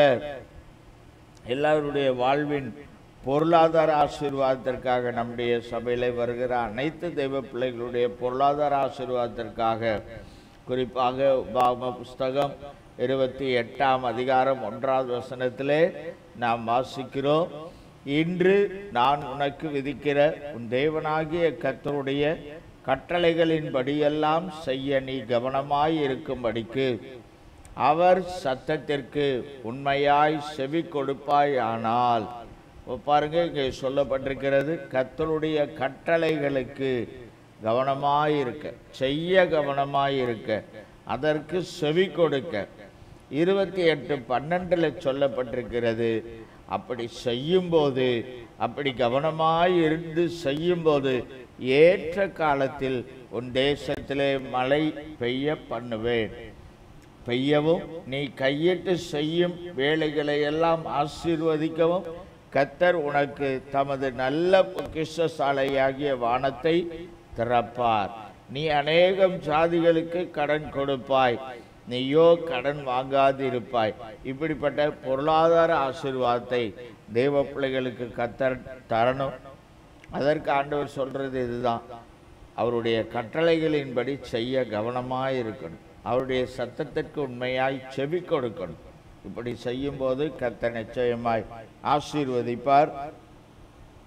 எல்லாருடைய வாழ்வின் பொருளாதார ஆசீர்வாதத்திற்காக நம்முடைய சபையில் வருகிற அனைத்து தெய்வ பிள்ளைகளுடைய பொருளாதார ஆசீர்வாதத்திற்காக குறிப்பாக உபாகம புஸ்தகம் இருபத்தி எட்டாம் அதிகாரம் ஒன்றாவது வசனத்திலே நாம் வாசிக்கிறோம் இன்று நான் உனக்கு விதிக்கிற உன் தேவனாகிய கர்த்தருடைய கட்டளைகளின்படியெல்லாம் செய்ய நீ கவனமாய் இருக்கும்படிக்கு அவர் சத்தத்திற்கு உண்மையாய் செவி கொடுப்பாய் ஆனால் பாருங்க இங்கே சொல்லப்பட்டிருக்கிறது கர்த்தருடைய கட்டளைகளுக்கு கவனமாய் இருக்க செய்ய கவனமாய் இருக்க அதற்கு செவி கொடுக்க இருபத்தி எட்டு பன்னெண்டுல சொல்லப்பட்டிருக்கிறது அப்படி செய்யும்போது அப்படி கவனமாய் இருந்து செய்யும்போது ஏற்ற காலத்தில் உன் தேசத்திலே மழை பெய்ய பண்ணுவேன் பெய்யவும் நீ கையிட்டு செய்யும் வேலைகளை எல்லாம் ஆசீர்வதிக்கவும் கத்தர் உனக்கு தமது நல்ல பொக்கிஷசாலையாகிய வானத்தை திறப்பார் நீ அநேகம் சாதிகளுக்கு கடன் கொடுப்பாய் நீயோ கடன் வாங்காதிருப்பாய் இப்படிப்பட்ட பொருளாதார ஆசீர்வாதத்தை தேவ பிள்ளைகளுக்கு கத்தர் தரணும் அதற்கு ஆண்டவர் சொல்றது இதுதான் அவருடைய கட்டளைகளின்படி செய்ய கவனமாய் இருக்கணும் அவருடைய சத்தத்திற்கு உண்மையாய் செவி கொடுக்கணும் இப்படி செய்யும்போது கர்த்தர் நிச்சயமாய் ஆசீர்வதிப்பார்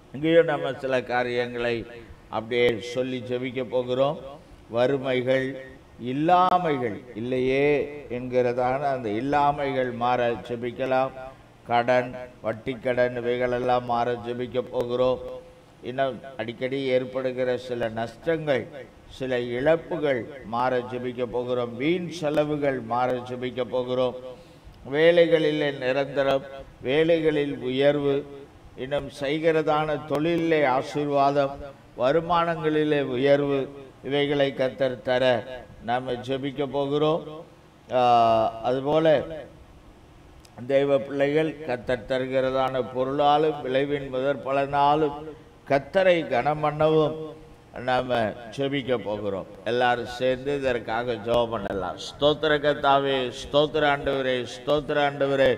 இங்கேயும் நம்ம சில காரியங்களை அப்படியே சொல்லி ஜெபிக்க போகிறோம் வறுமைகள் இல்லாமைகள் இல்லையே என்கிறதான அந்த இல்லாமைகள் மாற ஜெபிக்கலாம் கடன் வட்டி கடன் இவைகளெல்லாம் மாற ஜெபிக்க போகிறோம் இன்னும் அடிக்கடி ஏற்படுகிற சில நஷ்டங்கள் சில இழப்புகள் மாற ஜெபிக்க போகிறோம் வீண் செலவுகள் மாற ஜெபிக்க போகிறோம் வேலைகளிலே நிரந்தரம் வேலைகளில் உயர்வு இன்னும் செய்கிறதான தொழிலிலே ஆசீர்வாதம் வருமானங்களிலே உயர்வு இவைகளை கத்தர் தர நாம் ஜெபிக்க போகிறோம் ஆஹ், அதுபோல தெய்வ பிள்ளைகள் கத்தர் தருகிறதான பொருளாலும் விளைவின் முதற் பலனாலும் கத்தரை கனம் பண்ணவும் நாம ஜெபிக்க போகிறோம் எல்லாரும் சேர்ந்து இதற்காக ஜெபம் பண்ணலாம் ஸ்தோத்திர கத்தாவே ஸ்தோத்திர ஆண்டவரே ஸ்தோத்திர ஆண்டவரே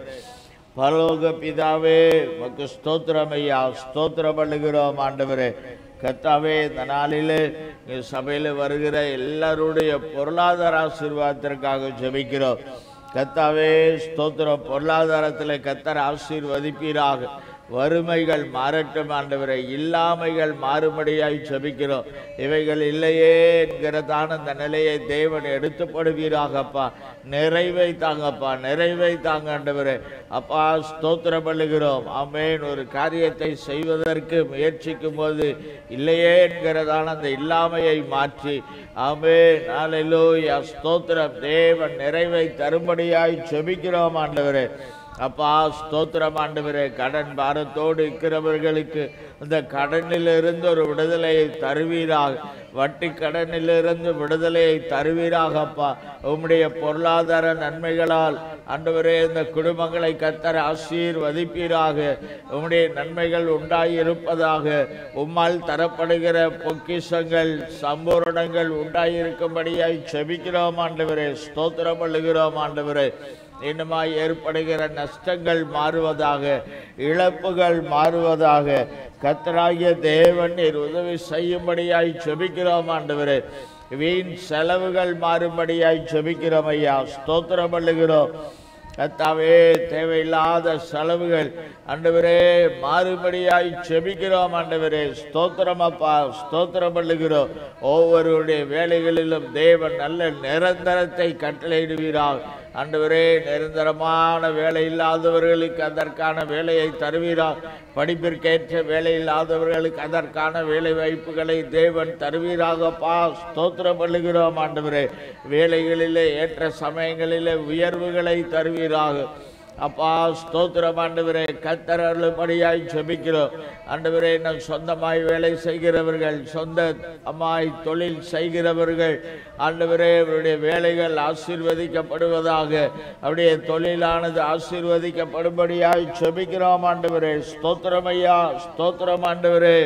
பரலோக பிதாவே உமக்கு ஸ்தோத்திரம் ஐயா ஸ்தோத்திரம் பண்ணுகிறோம் ஆண்டவரே கத்தாவே இந்த நாளிலே இங்க சபையில் வருகிற எல்லாருடைய பொருளாதார ஆசீர்வாதத்திற்காக ஜெபிக்கிறோம் கத்தாவே ஸ்தோத்திரம் பொருளாதாரத்தில் கத்தர் ஆசீர்வதிப்பீராக வறுமைகள் மாறட்டும் ஆண்டவரை இல்லாமைகள் மாறுபடியாய் ஜெபிக்கிறோம் இவைகள் இல்லையே என்கிறதான அந்த நிலையை தேவன் எடுத்துப்படுவீராகப்பா நிறைவை தாங்கப்பா நிறைவை தாங்க ஆண்டவரே அப்பா ஸ்தோத்திரம் பண்ணுகிறோம் ஆமென் ஒரு காரியத்தை செய்வதற்கு முயற்சிக்கும் போது இல்லையே என்கிறதான அந்த இல்லாமையை மாற்றி ஆமென் ஹalleluya ஸ்தோத்திரம் தேவன் நிறைவை தரும்படியாய் ஜெபிக்கிறோம் ஆண்டவரே அப்பா ஸ்தோத்திரம் ஆண்டவரே கடன் பாரத்தோடு இருக்கிறவர்களுக்கு இந்த கடனிலிருந்து ஒரு விடுதலையை தருவீராக வட்டி கடனிலிருந்து விடுதலையை தருவீராக அப்பா உம்முடைய பொருளாதார நன்மைகளால் ஆண்டவரே இந்த குடும்பங்களை கத்தர ஆசீர்வதிப்பீராக உம்முடைய நன்மைகள் உண்டாயிருப்பதாக உம்மால் தரப்படுகிற பொக்கிஷங்கள் சம்பூரணங்கள் உண்டாயிருக்கும்படியாய் செபிக்கிறோம் ஆண்டவரே ஸ்தோத்திரம் பண்ணுகிறோம் ஆண்டவரே இன்னுமாய் ஏற்படுகிற நஷ்டங்கள் மாறுவதாக இழப்புகள் மாறுவதாக கத்தராகிய தேவன் நீர் உதவி செய்யும்படியாய் செபிக்கிறோம் ஆண்டவரே வீண் செலவுகள் மாறும்படியாய் செபிக்கிறோம் ஐயா ஸ்தோத்திரம் பண்ணுகிறோம் கத்தாவே தேவையில்லாத செலவுகள் ஆண்டவரே மாறுபடியாய் செபிக்கிறோம் ஆண்டவரே ஸ்தோத்திரம் அப்பா ஸ்தோத்திரம் பண்ணுகிறோம் ஒவ்வொருடைய வேலைகளிலும் தேவன் நல்ல நிரந்தரத்தை கட்டளையிடுவீராக ஆண்டவரே நிரந்தரமான வேலை இல்லாதவர்களுக்கு அதற்கான வேலையை தருவீராக படிப்பிற்கேற்ற வேலை இல்லாதவர்களுக்கு அதற்கான வேலை வாய்ப்புகளை தேவன் தருவீராகப்பா ஸ்தோத்திரம் பண்ணுகிறோம் ஆண்டவரே வேலைகளிலே ஏற்ற சமயங்களிலே உயர்வுகளை தருவீராக அப்பா ஸ்தோத்திரம் ஆண்டவரே கத்தர் அருளும்படியாய் ஜெபிக்கிறோம் ஆண்டவரே நம் சொந்தமாய் வேலை செய்கிறவர்கள் சொந்த அம்மாய் தொழில் செய்கிறவர்கள் ஆண்டவரே அவருடைய வேலைகள் ஆசீர்வதிக்கப்படுவதாக அவருடைய தொழிலானது ஆசீர்வதிக்கப்படும்படியாய் ஜெபிக்கிறோம் ஆண்டவரே ஸ்தோத்திரம் ஐயா ஸ்தோத்திரம் ஆண்டவரே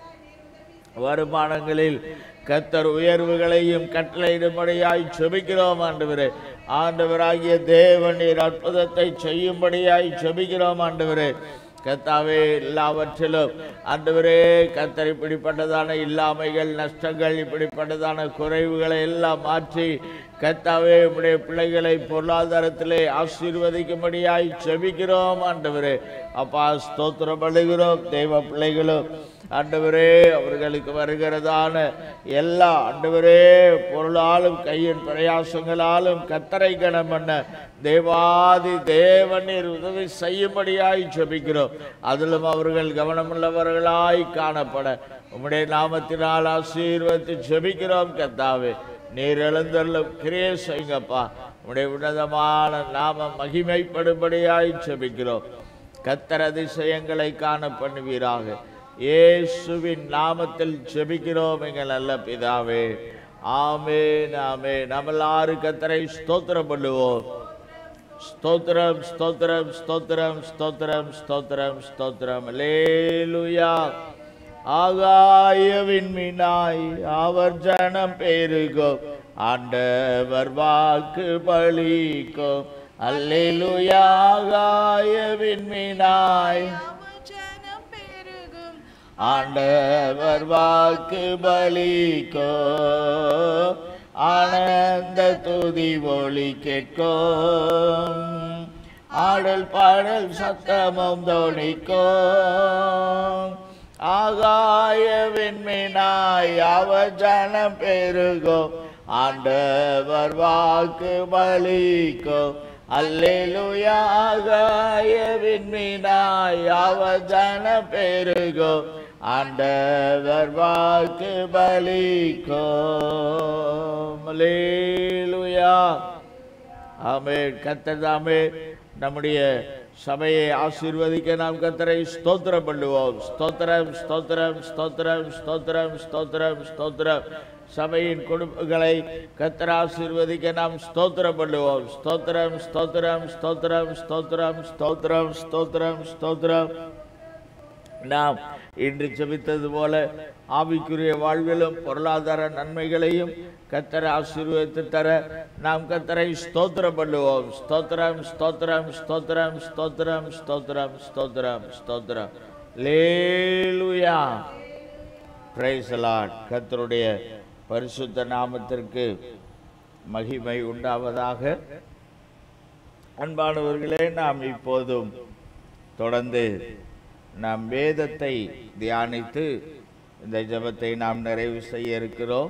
வருமானங்களில் கத்தர் உயர்வுகளையும் கட்டளையிடும்படியாய் செபிக்கிறோம் ஆண்டவரே ஆண்டவராகிய தேவன் நீர் அற்புதத்தை செய்யும்படியாய் செபிக்கிறோம் ஆண்டவரே கத்தாவே எல்லாவற்றிலும் ஆண்டவரே கத்தர் இப்படிப்பட்டதான இல்லாமைகள் நஷ்டங்கள் இப்படிப்பட்டதான குறைவுகளை எல்லாம் மாற்றி கத்தாவே உம்முடைய பிள்ளைகளை பொருளாதாரத்திலே ஆசீர்வதிக்கும்படியாய் செபிக்கிறோம் ஆண்டவரே அப்பா ஸ்தோத்திரம் பண்ணுகிறோம் தெய்வ பிள்ளைகளும் ஆண்டவரே அவர்களுக்கு வருகிறதான எல்லா ஆண்டவரே பொருளாலும் கையின் பிரயாசங்களாலும் கத்தரை கணம் பண்ண தேவாதி தேவனீர் உதவி செய்யும்படியாய் ஜெபிக்கிறோம் அதிலும் அவர்கள் கவனமுள்ளவர்களாய் காணப்பட உம்முடைய நாமத்தினால் ஆசீர்வதித்து ஜெபிக்கிறோம் கத்தாவே நீர் எழுந்தருளும் கிரியை செய்யுங்கப்பா உம்முடைய உன்னதமான நாம மகிமைப்படும்படியாய் ஜெபிக்கிறோம் கத்தர் அதிசயங்களை காண பண்ணுவீராக இயேசுவின் நாமத்தில் ஜெபிக்கிறோம் எங்கள் நல்ல பிதாவே ஆமென் ஆமென் நம்ம எல்லாரும் கத்தரை ஸ்தோத்திரம் பண்ணுவோம் ஸ்தோத்திரம் ஸ்தோத்திரம் ஸ்தோத்திரம் ஸ்தோத்திரம் ஸ்தோத்திரம் ஸ்தோத்திரம் லேலுயா ஆகாய விண்மீனாய் அவர் ஜனம் பெருகும் ஆண்டவர் வாக்கு பலிக்கும் அல்லேலுயா ஆகாய விண்மீனாய் ஜனம் பெருகும் ஆண்டவர் வாக்கு பலிக்கோ ஆனந்த துதி ஒளி கேட்கும் ஆடல் பாடல் சத்தமும் தோணிக்கும் ஆகாய விண்மீனாய் அவஜனம் பெருகும் ஆண்டவர் வாக்கு பலிக்கும் அல்லேலூயா ஆகாய விண்மீனாய் அவஜனம் பெருகும் ஆண்டவர் வாக்கு பலிக்கும் அல்லேலூயா ஆமே கத்ததாமே நம்முடைய சபையை ஆசீர்வதிக்க நாம் கத்தரை ஸ்தோத்திரம் பண்ணுவோம் ஸ்தோத்திரம் ஸ்தோத்திரம் ஸ்தோத்திரம் ஸ்தோத்திரம் ஸ்தோத்திரம் ஸ்தோத்திரம் சபையின் குடும்பங்களை கத்தர் ஆசீர்வதிக்க நாம் ஸ்தோத்திரம் பண்ணுவோம் ஸ்தோத்திரம் ஸ்தோத்திரம் ஸ்தோத்திரம் ஸ்தோத்திரம் ஸ்தோத்திரம் ஸ்தோத்திரம் ஸ்தோத்திரம் நாம் இன்று ஜெபித்தது போல ஆவிக்குரிய வாழ்விலும் பொருளாதார நன்மைகளையும் கத்தரை ஆசீர்வதித்து தர நாம் கத்தரை ஸ்தோத்திரம் பண்ணுவோம் ஸ்தோத்திரம் ஸ்தோத்திரம் ஸ்தோத்திரம் ஸ்தோத்திரம் ஸ்தோத்திரம் ஸ்தோத்திரம் ஸ்தோத்திரம் லேலுயா பிரைஸ் லார்ட் கத்தருடைய பரிசுத்த நாமத்திற்கு மகிமை உண்டாவதாக அன்பானவர்களே நாம் இப்போதும் தொடர்ந்து நாம் வேதத்தை தியானித்து இந்த ஜெபத்தை நாம் நிறைவு செய்ய இருக்கிறோம்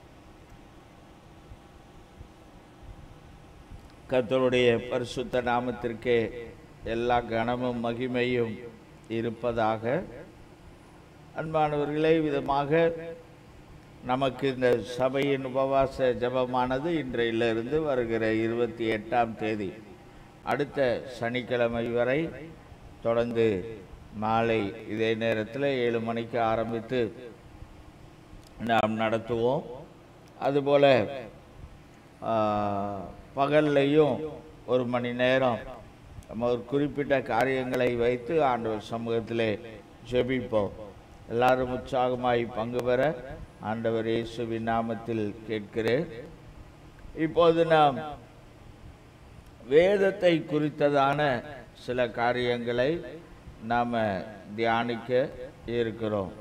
கர்த்தருடைய பரிசுத்த நாமத்திற்கே எல்லா கனமும் மகிமையும் இருப்பதாக அன்பானவர்களே விதமாக நமக்கு இந்த சபையின் உபவாச ஜெபமானது இன்றையிலிருந்து வருகிற இருபத்தி எட்டாம் தேதி அடுத்த சனிக்கிழமை வரை தொடர்ந்து மாலை இதே நேரத்தில் ஏழு மணிக்கு ஆரம்பித்து நாம் நடத்துவோம் அதுபோல் பகல்லையும் ஒரு மணி நேரம் நம்ம ஒரு குறிப்பிட்ட காரியங்களை வைத்து ஆண்டவர் சமூகத்திலே ஜெபிப்போம் எல்லாரும் உற்சாகமாய் பங்கு பெற ஆண்டவர் இயேசுவின் நாமத்தில் கேட்கிறேன் இப்போது நாம் வேதத்தை குறித்ததான சில காரியங்களை நாம் தியானிக்க இருக்கிறோம்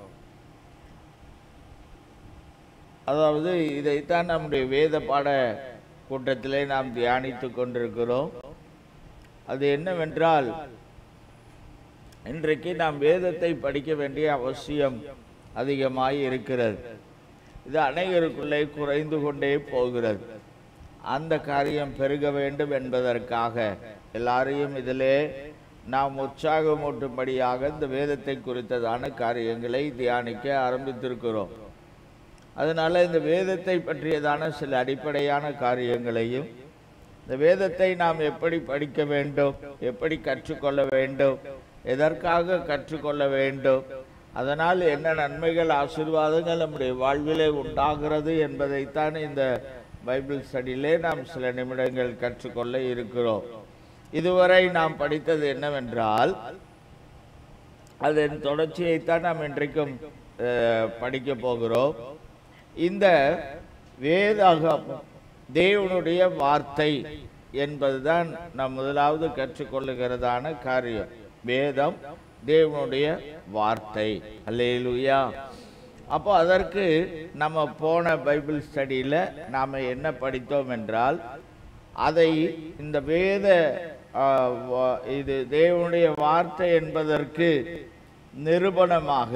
அதாவது இதைத்தான் நம்முடைய வேத பாட கூட்டத்திலே நாம் தியானித்து கொண்டிருக்கிறோம் அது என்னவென்றால் இன்றைக்கு நாம் வேதத்தை படிக்க வேண்டிய அவசியம் அதிகமாய் இருக்கிறது இது அனைவருக்குள்ளே குறைந்து கொண்டே போகிறது அந்த காரியம் பெருக வேண்டும் என்பதற்காக எல்லாரையும் இதிலே நாம் உற்சாகமூட்டும்படியாக இந்த வேதத்தை குறித்ததான காரியங்களை தியானிக்க ஆரம்பித்திருக்கிறோம் அதனால இந்த வேதத்தை பற்றியதான சில அடிப்படையான காரியங்களையும் இந்த வேதத்தை நாம் எப்படி படிக்க வேண்டும் எப்படி கற்றுக்கொள்ள வேண்டும் எதற்காக கற்றுக்கொள்ள வேண்டும் அதனால் என்ன நன்மைகள் ஆசீர்வாதங்கள் நம்முடைய வாழ்விலே உண்டாகிறது என்பதைத்தான் இந்த பைபிள் ஸ்டடியிலே நாம் சில நிமிடங்கள் கற்றுக்கொள்ள இருக்கிறோம் இதுவரை நாம் படித்தது என்னவென்றால் அதன் தொடர்ச்சியைத்தான் நாம் இன்றைக்கும் அஹ், படிக்க போகிறோம் இந்த வேதாகம் தேவனுடைய வார்த்தை என்பதுதான் நாம் முதலாவது கற்றுக்கொள்ளுகிறதான காரியம் வேதம் தேவனுடைய வார்த்தை அல்லேலூயா அப்போ அதற்கு நம்ம போன பைபிள் ஸ்டடியில் நாம் என்ன படித்தோம் என்றால் அதை இந்த வேத ஆ, வா- இது தேவனுடைய வார்த்தை என்பதற்கு நிரூபணமாக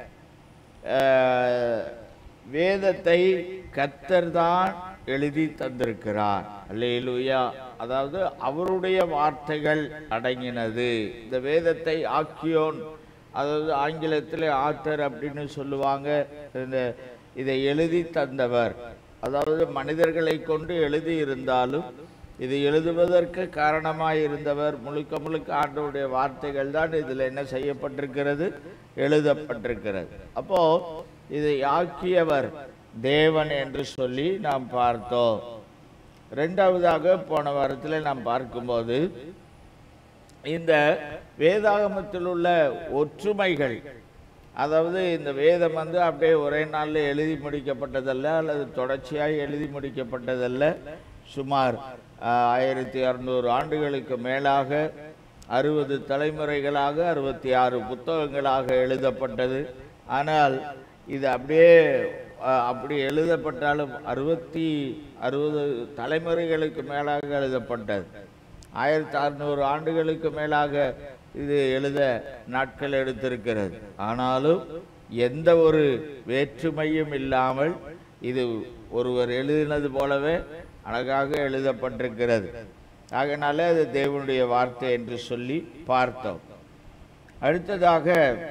அஹ், வேதத்தை கர்த்தர் தான் எழுதி தந்திருக்கிறார் அல்லேலூயா அதாவது அவருடைய வார்த்தைகள் அடங்கினது இந்த வேதத்தை ஆக்கியோன் அதாவது ஆங்கிலத்தில் ஆத்தர் அப்படின்னு சொல்லுவாங்க இந்த இதை எழுதி தந்தவர் அதாவது மனிதர்களை கொண்டு எழுதி இருந்தாலும் இது எழுதுவதற்கு காரணமாய் இருந்தவர் முழுக்க முழுக்க ஆண்டவருடைய வார்த்தைகள் தான் இதில் என்ன செய்யப்பட்டிருக்கிறது எழுதப்பட்டிருக்கிறது அப்போ இதை ஆக்கியவர் தேவன் என்று சொல்லி நாம் பார்த்தோம் ரெண்டாவதாக போன வாரத்தில் நாம் பார்க்கும்போது இந்த வேதாகமத்தில் உள்ள ஒற்றுமைகள் அதாவது இந்த வேதம் வந்து அப்படியே ஒரே நாளில் எழுதி முடிக்கப்பட்டதல்ல அல்லது தொடர்ச்சியாக எழுதி முடிக்கப்பட்டதல்ல சுமார் ஆஹ், ஆயிரத்தி அறுநூறு ஆண்டுகளுக்கு மேலாக அறுபது தலைமுறைகளாக அறுபத்தி ஆறு புத்தகங்களாக எழுதப்பட்டது ஆனால் இது அப்படியே ஆஹ், அப்படி எழுதப்பட்டாலும் அறுபத்தி அறுபது தலைமுறைகளுக்கு மேலாக எழுதப்பட்டது ஆயிரத்தி அறுநூறு ஆண்டுகளுக்கு மேலாக இது எழுத நாட்கள் எடுத்திருக்கிறது ஆனாலும் எந்த ஒரு வேற்றுமையும் இல்லாமல் இது ஒருவர் எழுதினது போலவே அழகாக எழுதப்பட்டிருக்கிறது ஆகையினால அது தேவனுடைய வார்த்தை என்று சொல்லி பார்த்தோம் அடுத்ததாக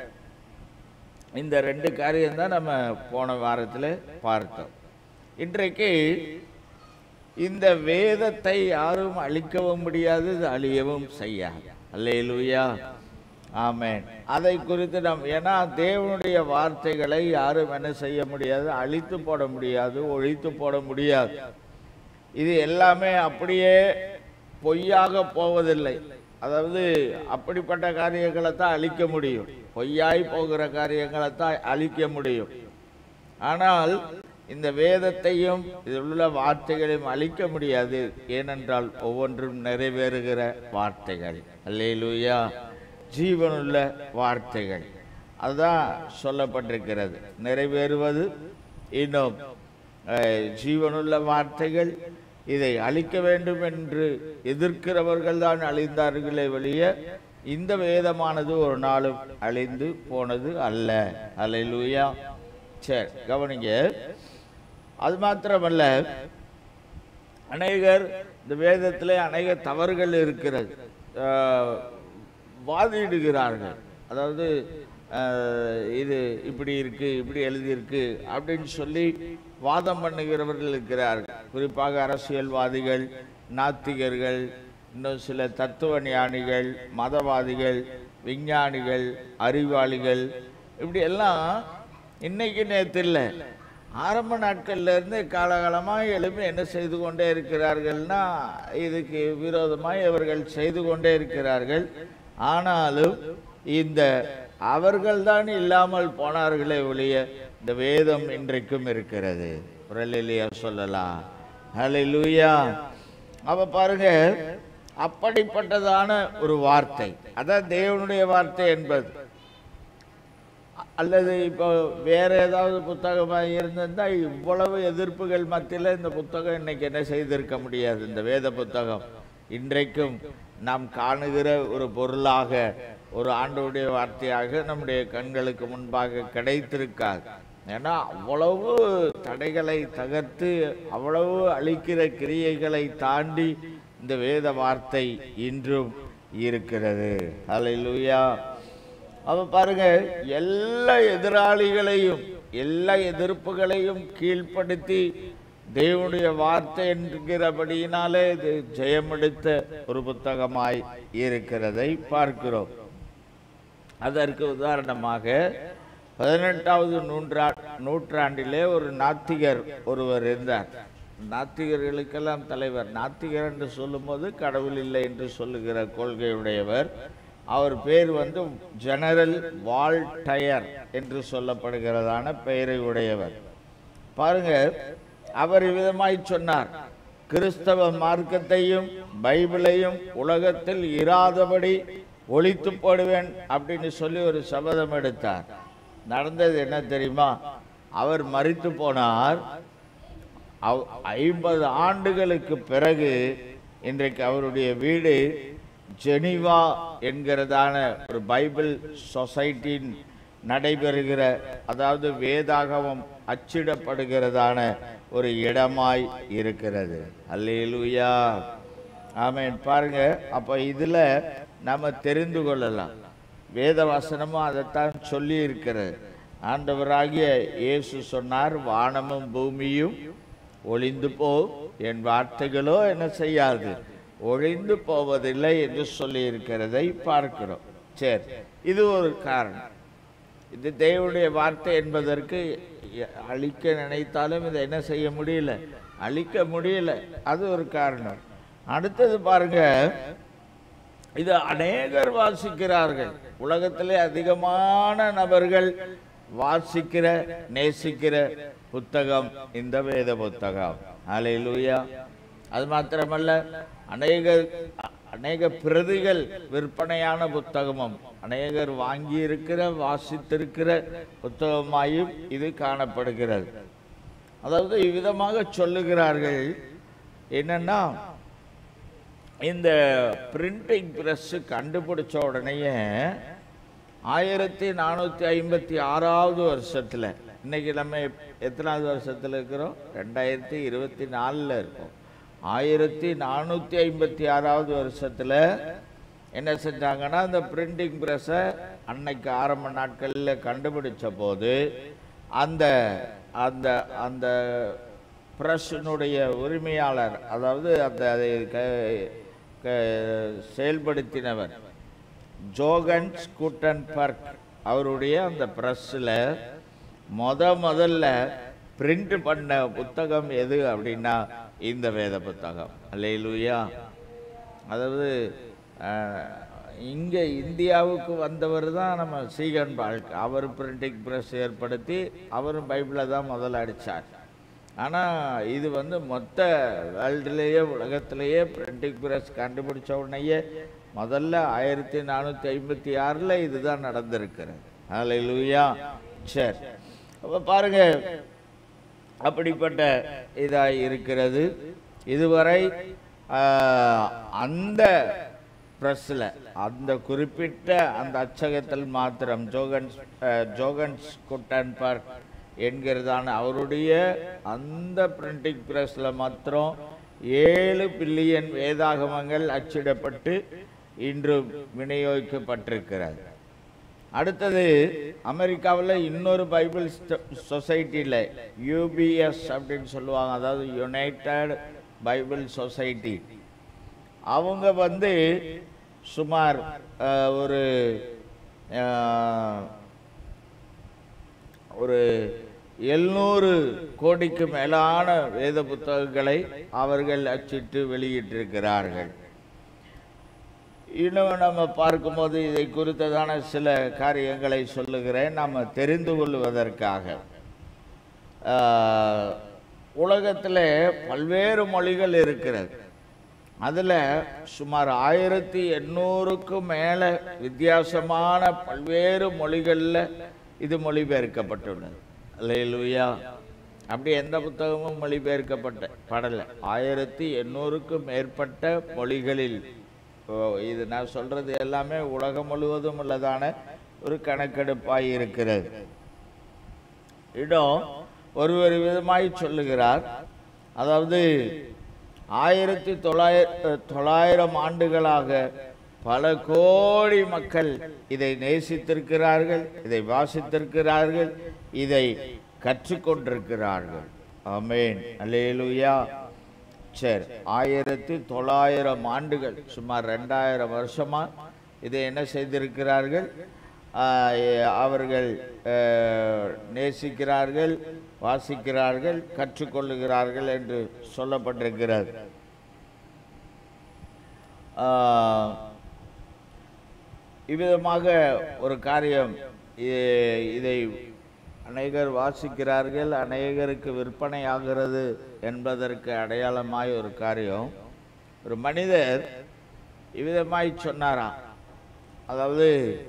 இந்த ரெண்டு காரியம் தான் நம்ம போன வாரத்தில் பார்த்தோம் இன்றைக்கு இந்த வேதத்தை யாரும் அழிக்கவும் முடியாது இது அழியவும் செய்யாது அல்லேலூயா ஆமென் அதை குறித்து நாம் ஏன்னா தேவனுடைய வார்த்தைகளை யாரும் என்ன செய்ய முடியாது அழித்து போட முடியாது ஒழித்து போட முடியாது இது எல்லாமே அப்படியே பொய்யாக போவதில்லை அதாவது அப்படிப்பட்ட காரியங்களை தான் அழிக்க முடியும் பொய்யாய் போகிற காரியங்களை தான் அழிக்க முடியும் ஆனால் இந்த வேதத்தையும் இதில் உள்ள வார்த்தைகளையும் அழிக்க முடியாது ஏனென்றால் ஒவ்வொன்றும் நிறைவேறுகிற வார்த்தைகள் அல்லேலூயா ஜீவனுள்ள வார்த்தைகள் அதுதான் சொல்லப்பட்டிருக்கிறது நிறைவேறுவது இன்னும் அஹ், ஜீவனுள்ள வார்த்தைகள் இதை அழிக்க வேண்டும் என்று எதிர்க்கிறவர்கள் தான் அழிந்தார்களே வெளிய இந்த வேதமானது ஒரு நாளும் அழிந்து போனது அல்ல அல்லேலூயா சரி கவனிங்க அது மாத்திரமல்ல அநேகர் இந்த வேதத்திலே அநேக தவறுகள் இருக்கிறது ஆஹ், வாதிடுகிறார்கள் அதாவது ஆஹ், இது இப்படி இருக்கு இப்படி எழுதியிருக்கு அப்படின்னு சொல்லி வாதம் பண்ணுகிறவர்கள் இருக்கிறார்கள் குறிப்பாக அரசியல்வாதிகள் நாத்திகர்கள் இன்னும் சில தத்துவ ஞானிகள் மதவாதிகள் விஞ்ஞானிகள் அறிவாளிகள் இப்படி எல்லாம் இன்னைக்கு நேற்று இல்லை ஆரம்ப நாட்கள்ல இருந்து காலகாலமாக எழுப்பி என்ன செய்து கொண்டே இருக்கிறார்கள்னா இதுக்கு விரோதமாய் அவர்கள் செய்து கொண்டே இருக்கிறார்கள் ஆனாலும் இந்த அவர்கள்தான் இல்லாமல் போனார்களே ஒழிய இந்த வேதம் இன்றைக்கும் இருக்கிறது இல்லையா சொல்லலாம் ஹalleluya அப்ப பாருங்க அப்படிப்பட்டதான ஒரு வார்த்தை அதான் தேவனுடைய வார்த்தை என்பது அல்லது இப்போ வேற ஏதாவது புத்தகமாக இருந்திருந்தா இவ்வளவு எதிர்ப்புகள் மத்தியில் இந்த புத்தகம் இன்னைக்கு என்ன செய்திருக்க முடியாது இந்த வேத புத்தகம் இன்றைக்கும் நாம் காணுகிற ஒரு பொருளாக ஒரு ஆண்டவருடைய வார்த்தையாக நம்முடைய கண்களுக்கு முன்பாக கிடைத்திருக்காது ஏன்னா அவ்வளவு தடைகளை தகர்த்து அவ்வளவு அழிக்கிற கிரியைகளை தாண்டி இந்த வேத வார்த்தை இன்றும் இருக்கிறது ஹalleluya அப்ப பாருங்க எல்லா எதிராளிகளையும் எல்லா எதிர்ப்புகளையும் கீழ்ப்படுத்தி தேவனுடைய வார்த்தை என்கிறபடியினாலே இது ஜெயமெடுத்த ஒரு புத்தகமாய் இருக்கிறதை பார்க்கிறோம் அதற்கு உதாரணமாக பதினெட்டாவது நூற்றா நூற்றாண்டிலே ஒரு நாத்திகர் ஒருவர் இருந்தார் நாத்திகர்களுக்கெல்லாம் தலைவர் நாத்திகர் என்று சொல்லும்போது கடவுள் இல்லை என்று சொல்லுகிற கொள்கையுடையவர் அவர் பேர் வந்து ஜெனரல் வால்டயர் என்று சொல்லப்படுகிறதான பெயரை உடையவர் பாருங்க அவர் விதமாய் சொன்னார் கிறிஸ்தவ மார்க்கத்தையும் பைபிளையும் உலகத்தில் இராதபடி ஒழித்து போடுவேன் அப்படின்னு சொல்லி ஒரு சபதம் எடுத்தார் நடந்தது என்ன தெரியுமா அவர் மரித்து போனார் அவ்- ஐம்பது ஆண்டுகளுக்கு பிறகு இன்றைக்கு அவருடைய வீடு ஜெனீவா என்கிறதான ஒரு பைபிள் சொசைட்டியின் நடைபெறுகிற அதாவது வேதாகமம் அச்சிடப்படுகிறதான ஒரு இடமாய் இருக்கிறது அல்லேலூயா ஆமென் பாருங்க அப்ப இதுல நம்ம தெரிந்து கொள்ளலாம் வேத வசனமும் அதைத்தான் சொல்லி இருக்கிறது ஆண்டவராகிய இயேசு சொன்னார் வானமும் பூமியும் ஒளிந்து போ என் வார்த்தைகளோ என்ன செய்யாது ஒழிந்து போவதில்லை என்று சொல்லி இருக்கிறதை பார்க்கிறோம் சரி இது ஒரு காரணம் இது தேவனுடைய வார்த்தை என்பதற்கு எ- அழிக்க நினைத்தாலும் இதை என்ன செய்ய முடியல அழிக்க முடியல அது ஒரு காரணம் அடுத்தது பாருங்க இது அநேகர் வாசிக்கிறார்கள் உலகத்திலே அதிகமான நபர்கள் வாசிக்கிற நேசிக்கிற புத்தகம் இந்த வேத புத்தகம் அலையிலூயா அது மாத்திரமல்ல அநேக அநேக பிரதிகள் விற்பனையான புத்தகமும் அநேகர் வாங்கி இருக்கிற வாசித்திருக்கிற புத்தகமாயும் இது காணப்படுகிறது அதாவது இவ்விதமாக சொல்லுகிறார்கள் என்னன்னா இந்த பிரிண்டிங் ப்ரெஸ்ஸு கண்டுபிடிச்ச உடனேயே ஆயிரத்தி நானூற்றி ஐம்பத்தி ஆறாவது வருஷத்தில் இன்னைக்கு நம்ம எப்- எத்தனாவது வருஷத்தில் இருக்கிறோம் ரெண்டாயிரத்தி இருபத்தி நாலில் இருக்கோம் ஆயிரத்தி நானூற்றி ஐம்பத்தி ஆறாவது வருஷத்தில் என்ன செஞ்சாங்கன்னா அந்த பிரிண்டிங் ப்ரெஸ்ஸை அன்னைக்கு ஆரம்ப நாட்களில் கண்டுபிடிச்ச போது அந்த அந்த அந்த பிரஷனுடைய உரிமையாளர் அதாவது அந்த அதை க- க- செயல்படுத்தினவர் ஜோகன் ஸ்கூட்டன்பர்க் அவருடைய அந்த ப்ரெஸ்ஸில் முத முதல்ல பிரிண்ட் பண்ண புத்தகம் எது அப்படின்னா இந்த வேத புத்தகம் அல்லேலூயா அதாவது இங்கே இந்தியாவுக்கு வந்தவர் தான் நம்ம சீகன் பால்க் அவர் பிரிண்டிங் ப்ரெஸ் ஏற்படுத்தி அவரும் பைபிளை தான் முதல்ல அடித்தார் ஆனால் இது வந்து மொத்த வேர்ல்டுலேயே உலகத்திலேயே பிரிண்டிங் ப்ரெஸ் கண்டுபிடிச்ச உடனேயே முதல்ல ஆயிரத்தி நானூற்றி ஐம்பத்தி ஆறில் இதுதான் நடந்திருக்கிறது ஹalleluya சரி அப்போ பாருங்க அப்படிப்பட்ட இதாய் இருக்கிறது இதுவரை ஆஹ், அந்த ப்ரெஸ்ஸில் அந்த குறிப்பிட்ட அந்த அச்சகத்தில் மாத்திரம் ஜோகன்ஸ் ஆஹ், ஜோகன்ஸ் குட்டன்பர்க் என்கிறதான அவருடைய அந்த பிரிண்டிங் ப்ரெஸ்ஸில் மாத்திரம் ஏழு பில்லியன் வேதாகமங்கள் அச்சிடப்பட்டு இன்று விநியோகிக்கப்பட்டிருக்கிறது அடுத்தது அமெரிக்காவில் இன்னொரு பைபிள் சொசைட்டியில் யூபிஎஸ் அப்படின்னு சொல்லுவாங்க அதாவது யுனைடெட் பைபிள் சொசைட்டி அவங்க வந்து சுமார் அஹ், ஒரு அஹ், ஒரு எழுநூறு கோடிக்கு மேலான வேத புத்தகங்களை அவர்கள் அச்சிட்டு வெளியிட்டிருக்கிறார்கள் இன்னும் நம்ம பார்க்கும்போது இதை குறித்ததான சில காரியங்களை சொல்லுகிறேன் நம்ம தெரிந்து கொள்வதற்காக ஆஹ், உலகத்தில் பல்வேறு மொழிகள் இருக்கிறது அதில் சுமார் ஆயிரத்தி எண்ணூறுக்கும் மேலே வித்தியாசமான பல்வேறு மொழிகளில் இது மொழிபெயர்க்கப்பட்டுள்ளது அல்லேலூயா அப்படி எந்த புத்தகமும் மொழிபெயர்க்கப்பட்ட படலை ஆயிரத்தி எண்ணூறுக்கும் மேற்பட்ட மொழிகளில் ஓ, இது நான் சொல்றது எல்லாமே உலகம் முழுவதும் உள்ளதான ஒரு கணக்கெடுப்பாய் இருக்கிறது இடம் ஒரு ஒரு விதமாய் சொல்லுகிறார் அதாவது ஆயிரத்தி தொள்ளாயிர தொள்ளாயிரம் ஆண்டுகளாக பல கோடி மக்கள் இதை நேசித்திருக்கிறார்கள் இதை வாசித்திருக்கிறார்கள் இதை கற்றுக்கொண்டிருக்கிறார்கள் ஆமென் அல்லேலூயா சரி ஆயிரத்தி தொள்ளாயிரம் ஆண்டுகள் சுமார் ரெண்டாயிரம் வருஷமா இதை என்ன செய்திருக்கிறார்கள் ஆஹ், எ- அவர்கள் ஆஹ், நேசிக்கிறார்கள் வாசிக்கிறார்கள் கற்றுக்கொள்ளுகிறார்கள் என்று சொல்லப்பட்டிருக்கிறது ஆஹ், இவ்விதமாக ஒரு காரியம் இ- இதை அநேகர் வாசிக்கிறார்கள் அநேகருக்கு விற்பனை ஆகிறது என்பதற்கு அடையாளமாய் ஒரு காரியம் ஒரு மனிதர் இவ்விதமாய் சொன்னாராம் அதாவது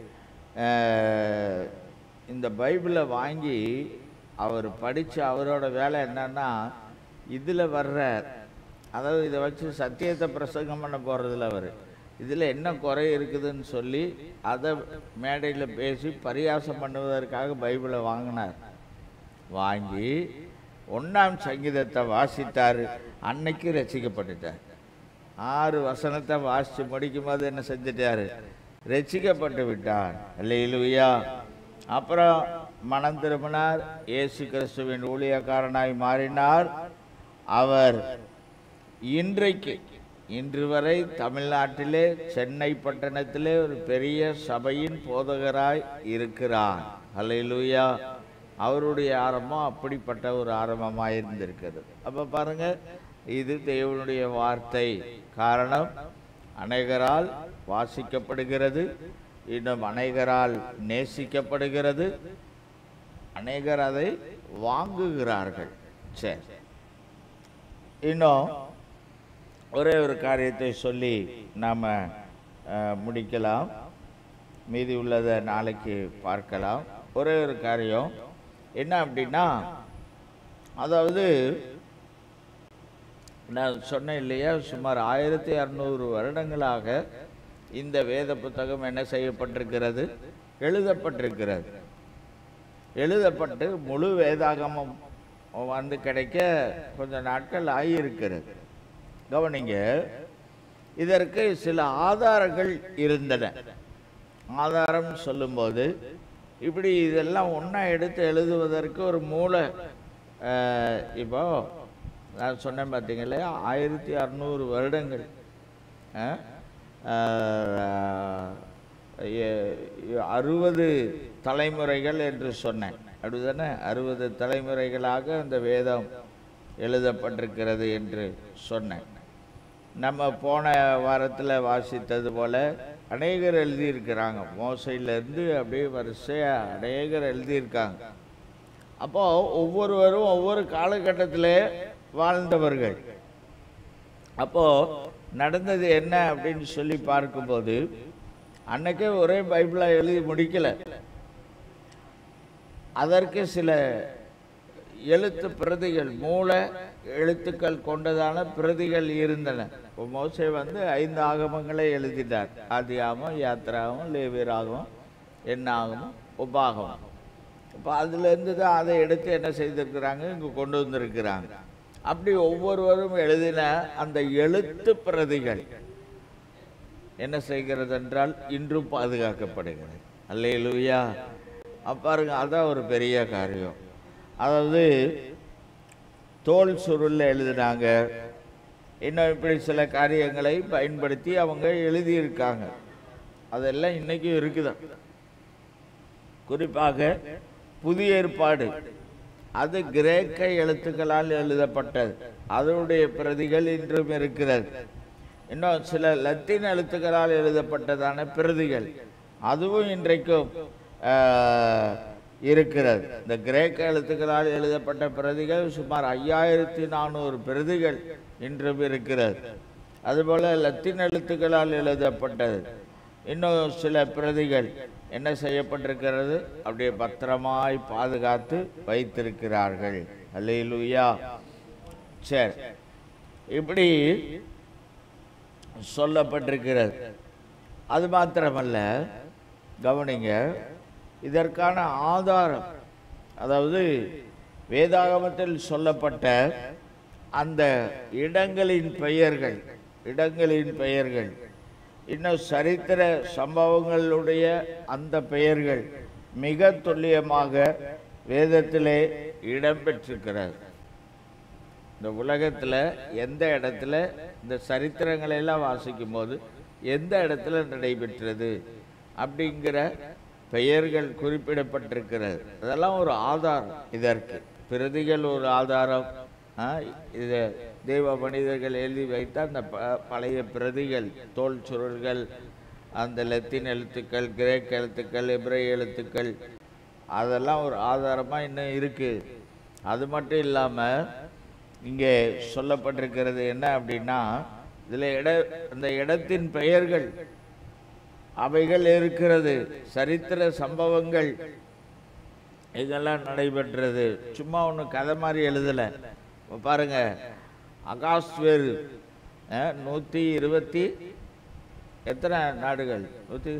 அஹ், இந்த பைபிளை வாங்கி அவர் படித்து அவரோட வேலை என்னன்னா இதில் வர்ற அதாவது இதை வச்சு சத்தியத்தை பிரசங்கம் பண்ண போகிறதில்ல அவர் இதில் என்ன குறை இருக்குதுன்னு சொல்லி அதை மேடையில் பேசி பரியாசம் பண்ணுவதற்காக பைபிளை வாங்கினார் வாங்கி ஒன்றாம் சங்கீதத்தை வாசித்தார் அன்னைக்கு ரசிக்கப்பட்டுட்டார் ஆறு வசனத்தை வாசித்து முடிக்கும் போது என்ன செஞ்சிட்டாரு ரசிக்கப்பட்டு விட்டார் அல்லையிலுயா அப்புறம் மனம் திரும்பினார் இயேசு கிறிஸ்துவின் ஊழியக்காரனாய் மாறினார் அவர் இன்றைக்கு இன்று வரை தமிழ்நாட்டிலே சென்னை பட்டணத்திலே ஒரு பெரிய சபையின் போதகராய் இருக்கிறார் அல்லேலூயா அவருடைய ஆரம்பம் அப்படிப்பட்ட ஒரு ஆரம்பமாக இருந்திருக்கிறது அப்போ பாருங்க இது தேவனுடைய வார்த்தை காரணம் அநேகரால் வாசிக்கப்படுகிறது இன்னும் அநேகரால் நேசிக்கப்படுகிறது அநேகர் அதை வாங்குகிறார்கள் சரி இன்னும் ஒரே ஒரு காரியத்தை சொல்லி நாம் முடிக்கலாம் மீதி உள்ளதை நாளைக்கு பார்க்கலாம் ஒரே ஒரு காரியம் என்ன அப்படின்னா அதாவது நான் சொன்னேன் இல்லையா சுமார் ஆயிரத்தி அறநூறு வருடங்களாக இந்த வேத புத்தகம் என்ன செய்யப்பட்டிருக்கிறது எழுதப்பட்டிருக்கிறது எழுதப்பட்டு முழு வேதாகமம் வந்து கிடைக்க கொஞ்சம் நாட்கள் ஆகியிருக்கிறது கவனிங்க இதற்கு சில ஆதாரங்கள் இருந்தன ஆதாரம் சொல்லும்போது இப்படி இதெல்லாம் ஒன்றா எடுத்து எழுதுவதற்கு ஒரு மூளை அஹ், இப்போ நான் சொன்னேன் பார்த்தீங்களா ஆயிரத்தி அறநூறு வருடங்கள் அஹ், அஹ், எ- எ- அறுபது தலைமுறைகள் என்று சொன்னேன் அப்படிதானே அறுபது தலைமுறைகளாக அந்த வேதம் எழுதப்பட்டிருக்கிறது என்று சொன்னேன் நம்ம போன வாரத்தில் வாசித்தது போல அநேகர் எழுதியிருக்கிறாங்க மோசையிலேருந்து அப்படியே வரிசையாக அநேகர் எழுதியிருக்காங்க அப்போ ஒவ்வொருவரும் ஒவ்வொரு காலகட்டத்திலே வாழ்ந்தவர்கள் அப்போ நடந்தது என்ன அப்படின்னு சொல்லி பார்க்கும்போது அன்னைக்கே ஒரே பைபிளை எழுதி முடிக்கல அதற்கு சில எழுத்து பிரதிகள் மூல எழுத்துக்கள் கொண்டதான பிரதிகள் இருந்தன இப்போ மோசே வந்து ஐந்து ஆகமங்களை எழுதிட்டார் ஆதியாகமம் யாத்திராகமம் லேவியராகமம் எண்ணாகமம் உபாகமம் இப்போ அதுலேருந்து தான் அதை எடுத்து என்ன செய்திருக்கிறாங்க இங்கே கொண்டு வந்திருக்கிறாங்க அப்படி ஒவ்வொருவரும் எழுதின அந்த எழுத்து பிரதிகள் என்ன செய்கிறது என்றால் இன்றும் பாதுகாக்கப்படுகிறது அல்லேலூயா பாருங்க அதான் ஒரு பெரிய காரியம் அதாவது தோல் சுருளில் எழுதினாங்க இன்னும் இப்படி சில காரியங்களை பயன்படுத்தி அவங்க எழுதியிருக்காங்க அதெல்லாம் இன்னைக்கும் இருக்குதான் குறிப்பாக புதிய ஏற்பாடு அது கிரேக்க எழுத்துக்களால் எழுதப்பட்டது அதனுடைய பிரதிகள் இன்றும் இருக்கிறது இன்னும் சில லத்தீன் எழுத்துக்களால் எழுதப்பட்டதான பிரதிகள் அதுவும் இன்றைக்கும் ஆஹ், இருக்கிறது இந்த கிரேக்க எழுத்துக்களால் எழுதப்பட்ட பிரதிகள் சுமார் ஐயாயிரத்தி நானூறு பிரதிகள் இன்றும் இருக்கிறது அதுபோல லத்தீன் எழுத்துக்களால் எழுதப்பட்டது இன்னும் சில பிரதிகள் என்ன செய்யப்பட்டிருக்கிறது அப்படியே பத்திரமாய் பாதுகாத்து வைத்திருக்கிறார்கள் அல்லேலூயா சரி இப்படி சொல்லப்பட்டிருக்கிறது அது மாத்திரமல்ல கவனிங்க இதற்கான ஆதாரம் அதாவது வேதாகமத்தில் சொல்லப்பட்ட அந்த இடங்களின் பெயர்கள் இடங்களின் பெயர்கள் இன்னும் சரித்திர சம்பவங்களுடைய அந்த பெயர்கள் மிக துல்லியமாக வேதத்திலே இடம்பெற்றிருக்கிறது இந்த உலகத்தில் எந்த இடத்துல இந்த சரித்திரங்களை எல்லாம் வாசிக்கும் போது எந்த இடத்துல நடைபெற்றது அப்படிங்கிற பெயர்கள் குறிப்பிடப்பட்டிருக்கிறது அதெல்லாம் ஒரு ஆதாரம் இதற்கு பிரதிகள் ஒரு ஆதாரம் ஆ, இது தெய்வ மனிதர்கள் எழுதி வைத்த அந்த ப- பழைய பிரதிகள் தோல் சுருள்கள் அந்த லத்தீன் எழுத்துக்கள் கிரேக்க எழுத்துக்கள் எபிரேய எழுத்துக்கள் அதெல்லாம் ஒரு ஆதாரமாக இன்னும் இருக்குது அது மட்டும் இல்லாமல் இங்கே சொல்லப்பட்டிருக்கிறது என்ன அப்படின்னா இதில் இட அந்த இடத்தின் பெயர்கள் அவைகள் இருக்கிறது சரித்திர சம்பவங்கள் இதெல்லாம் நடைபெற்றது சும்மா ஒன்று கதை மாதிரி எழுதலை இப்ப பாருங்க அகாஸ்வேரு நூற்றி இருபத்தி எத்தனை நாடுகள் நூற்றி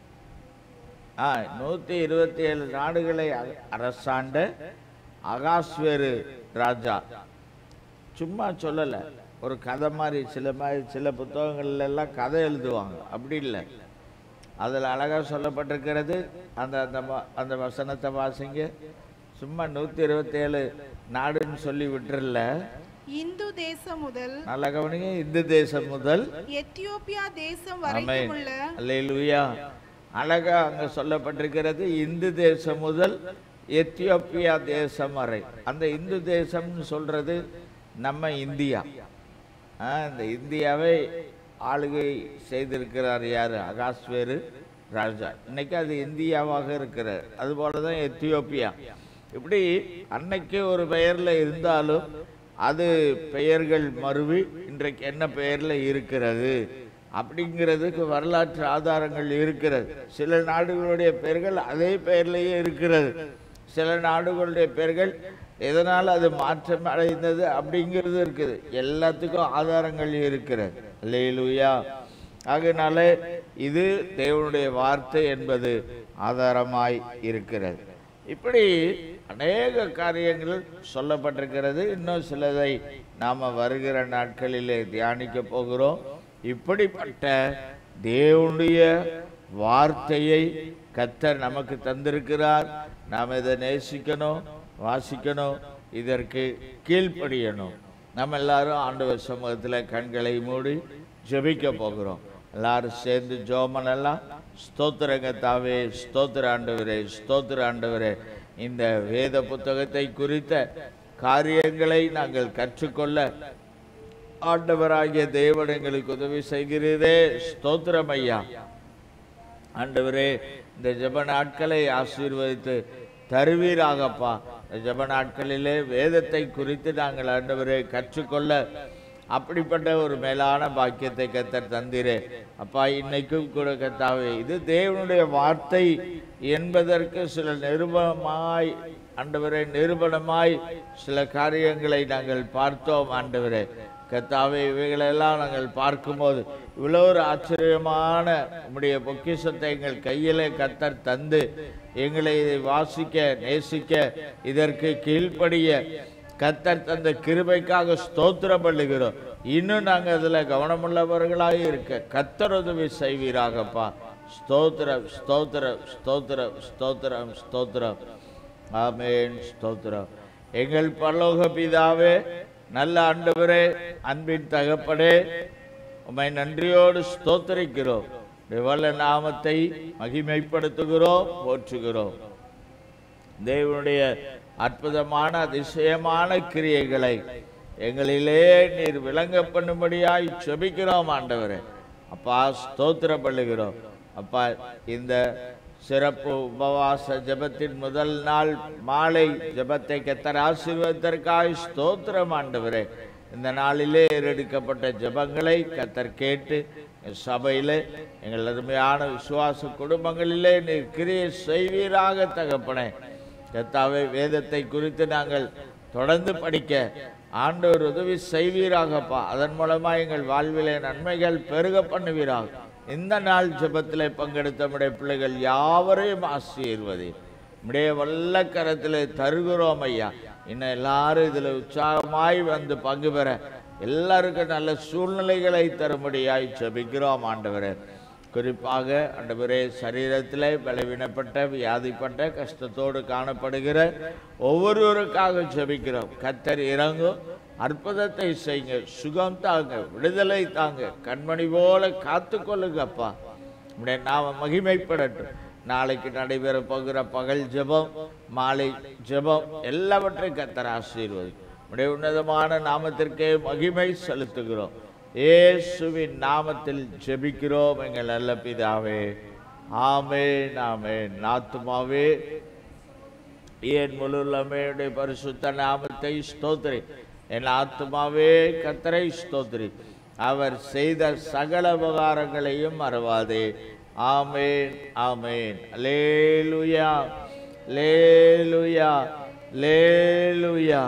ஆ நூற்றி இருபத்தி ஏழு நாடுகளை அ- அரசாண்ட அகாஸ்வேரு ராஜா சும்மா சொல்லலை ஒரு கதை மாதிரி சில மாதிரி சில புத்தகங்கள்ல எல்லாம் கதை எழுதுவாங்க அப்படி இல்லை அதில் அழகாக சொல்லப்பட்டிருக்கிறது அந்த அந்த வ- அந்த வசனத்தை வாசிங்க சும்மா நூற்றி இருபத்தேழு நாடுன்னு சொல்லி விட்டுறல இந்து தேசம் முதல் நல்ல கவனிங்க இந்து தேசம் முதல் எத்தியோப்பியா தேசம் ஆமென் வரைக்கும் உள்ள அல்லேலூயா அழகா அங்க சொல்லப்பட்டிருக்கிறது இந்து தேசம் முதல் எத்தியோப்பியா தேசம் வரை அந்த இந்து தேசம்னு சொல்றது நம்ம இந்தியா ஆ, இந்த இந்தியாவை ஆளுகை செய்திருக்கிறார் யாரு அகாஸ்வேரு ராஜா இன்னைக்கு அது இந்தியாவாக இருக்கிறார் அதுபோல தான் எத்தியோப்பியா இப்படி அன்னைக்கு ஒரு பெயர்ல இருந்தாலும் அது பெயர்கள் மருவி இன்றைக்கு என்ன பெயர்ல இருக்கிறது அப்படிங்கிறதுக்கு வரலாற்று ஆதாரங்கள் இருக்கிறது சில நாடுகளுடைய பெயர்கள் அதே பெயர்லேயே இருக்கிறது சில நாடுகளுடைய பெயர்கள் எதனால் அது மாற்றம் அடைந்தது அப்படிங்கிறது இருக்குது எல்லாத்துக்கும் ஆதாரங்கள் இருக்கிறது அல்லேலூயா ஆகையினால இது தேவனுடைய வார்த்தை என்பது ஆதாரமாய் இருக்கிறது இப்படி அநேக காரியங்கள் சொல்லப்பட்டிருக்கிறது இன்னும் சிலதை நாம வருகிற நாட்களிலே தியானிக்க போகிறோம் இப்படிப்பட்ட தேவனுடைய வார்த்தையை கத்தர் நமக்கு தந்திருக்கிறார் நாம் இதை நேசிக்கணும் வாசிக்கணும் இதற்கு கீழ்ப்படியணும் நம்ம எல்லாரும் ஆண்டவர் சமூகத்தில் கண்களை மூடி ஜெபிக்க போகிறோம் எல்லாரும் சேர்ந்து ஜோமன் எல்லாம் ஸ்தோத்திரங்க தாவே ஸ்தோத்திர ஆண்டவரே ஸ்தோத்திர ஆண்டவரே இந்த வேத புத்தகத்தை குறித்த காரியங்களை நாங்கள் கற்றுக்கொள்ள ஆண்டவராகிய தேவன் எங்களுக்கு உதவி செய்கிறீரே ஸ்தோத்திரம் ஐயா ஆண்டவரே இந்த ஜெப நாட்களை ஆசீர்வதித்து தருவீராகப்பா இந்த ஜெப நாட்களிலே வேதத்தை குறித்து நாங்கள் ஆண்டவரே கற்றுக்கொள்ள அப்படிப்பட்ட ஒரு மேலான பாக்கியத்தை கத்தர் தந்தீரே அப்பா இன்னைக்கும் கூட கத்தாவே இது தேவனுடைய வார்த்தை என்பதற்கு சில நிருபமாய் ஆண்டவரே நிரூபணமாய் சில காரியங்களை நாங்கள் பார்த்தோம் ஆண்டவரே கத்தாவே இவைகளெல்லாம் நாங்கள் பார்க்கும்போது இவ்வளோ ஒரு ஆச்சரியமான உம்முடைய பொக்கிஷத்தை எங்கள் கையிலே கத்தர் தந்து எங்களை இதை வாசிக்க நேசிக்க இதற்கு கீழ்ப்படிய கத்தர் தந்த கிருபைக்காக ஸ்தோத்திரம் பண்ணுகிறோம் இன்னும் நாங்கள் அதில் கவனமுள்ளவர்களாக இருக்க கத்தர் உதவி செய்வீராகப்பா ஸ்தோத்திரம் ஸ்தோத்திரம் ஸ்தோத்திரம் ஸ்தோத்திரம் ஸ்தோத்திரம் ஆமேன் ஸ்தோத்திரம் எங்கள் பரலோக பிதாவே நல்ல ஆண்டவரே அன்பின் தகப்படே உம்மை நன்றியோடு ஸ்தோத்தரிக்கிறோம் வல்ல நாமத்தை மகிமைப்படுத்துகிறோம் போற்றுகிறோம் தேவனுடைய அற்புதமான அதிசயமான கிரியைகளை எங்களிலே நீர் விளங்க பண்ணும்படியாய் செபிக்கிறோம் ஆண்டவரே அப்பா ஸ்தோத்திரம் பண்ணுகிறோம் அப்பா இந்த சிறப்பு உபவாச ஜெபத்தின் முதல் நாள் மாலை ஜெபத்தை கத்தர் ஆசீர்வதற்காய் ஸ்தோத்திரம் ஆண்டவரே இந்த நாளிலே ஏறெடுக்கப்பட்ட ஜெபங்களை கத்தர் கேட்டு எங்கள் சபையிலே எங்கள் அருமையான விசுவாச குடும்பங்களிலே நீர் கிரியை செய்வீராக தகப்பனே கத்தாவே வேதத்தை குறித்து நாங்கள் தொடர்ந்து படிக்க ஆண்டவர் உதவி செய்வீராகப்பா அதன் மூலமாக எங்கள் வாழ்விலே நன்மைகள் பெருக பண்ணுவீராக இந்த நாள் ஜெபத்திலே பங்கெடுத்த நம்முடைய பிள்ளைகள் யாவரையும் ஆசீர்வதி நம்முடைய வல்ல கரத்தில் தருகிறோம் ஐயா இன்னும் எல்லாரும் இதில் உற்சாகமாய் வந்து பங்கு பெற எல்லாருக்கும் நல்ல சூழ்நிலைகளை தரும்படியாய் ஜெபிக்கிறோம் ஆண்டவரே குறிப்பாக ஆண்டவரே சரீரத்தில் பலவீனப்பட்ட வியாதிப்பட்ட கஷ்டத்தோடு காணப்படுகிற ஒவ்வொருவருக்காக ஜெபிக்கிறோம் கத்தர் இறங்கும் அற்புதத்தை செய்யுங்க சுகம் தாங்க விடுதலை தாங்க கண்மணி போல காத்து கொள்ளுங்கப்பா உடைய நாம மகிமைப்படட்டும் நாளைக்கு நடைபெற போகிற பகல் ஜெபம் மாலை ஜெபம் எல்லாவற்றையும் கத்தர் ஆசீர்வதி உடைய உன்னதமான நாமத்திற்கே மகிமை செலுத்துகிறோம் இயேசுவின் நாமத்தில் ஜெபிக்கிறோம் எங்கள் நல்ல பிதாவே ஆமென் ஆமென் ஆத்துமாவே என் முழுலமையுடைய பரிசுத்த நாமத்தை ஸ்தோத்திரி என் ஆத்துமாவே கத்தரை ஸ்தோத்திரி அவர் செய்த சகல உபகாரங்களையும் மறவாதே ஆமேன் ஆமேன் லேலுயா லேலுயா லேலுயா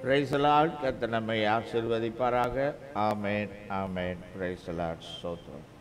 பிரைசலால் கத்த நம்மை ஆசிர்வதிப்பாராக ஆமேன் ஆமேன் பிரைசலாட் ஸ்தோத்திரம்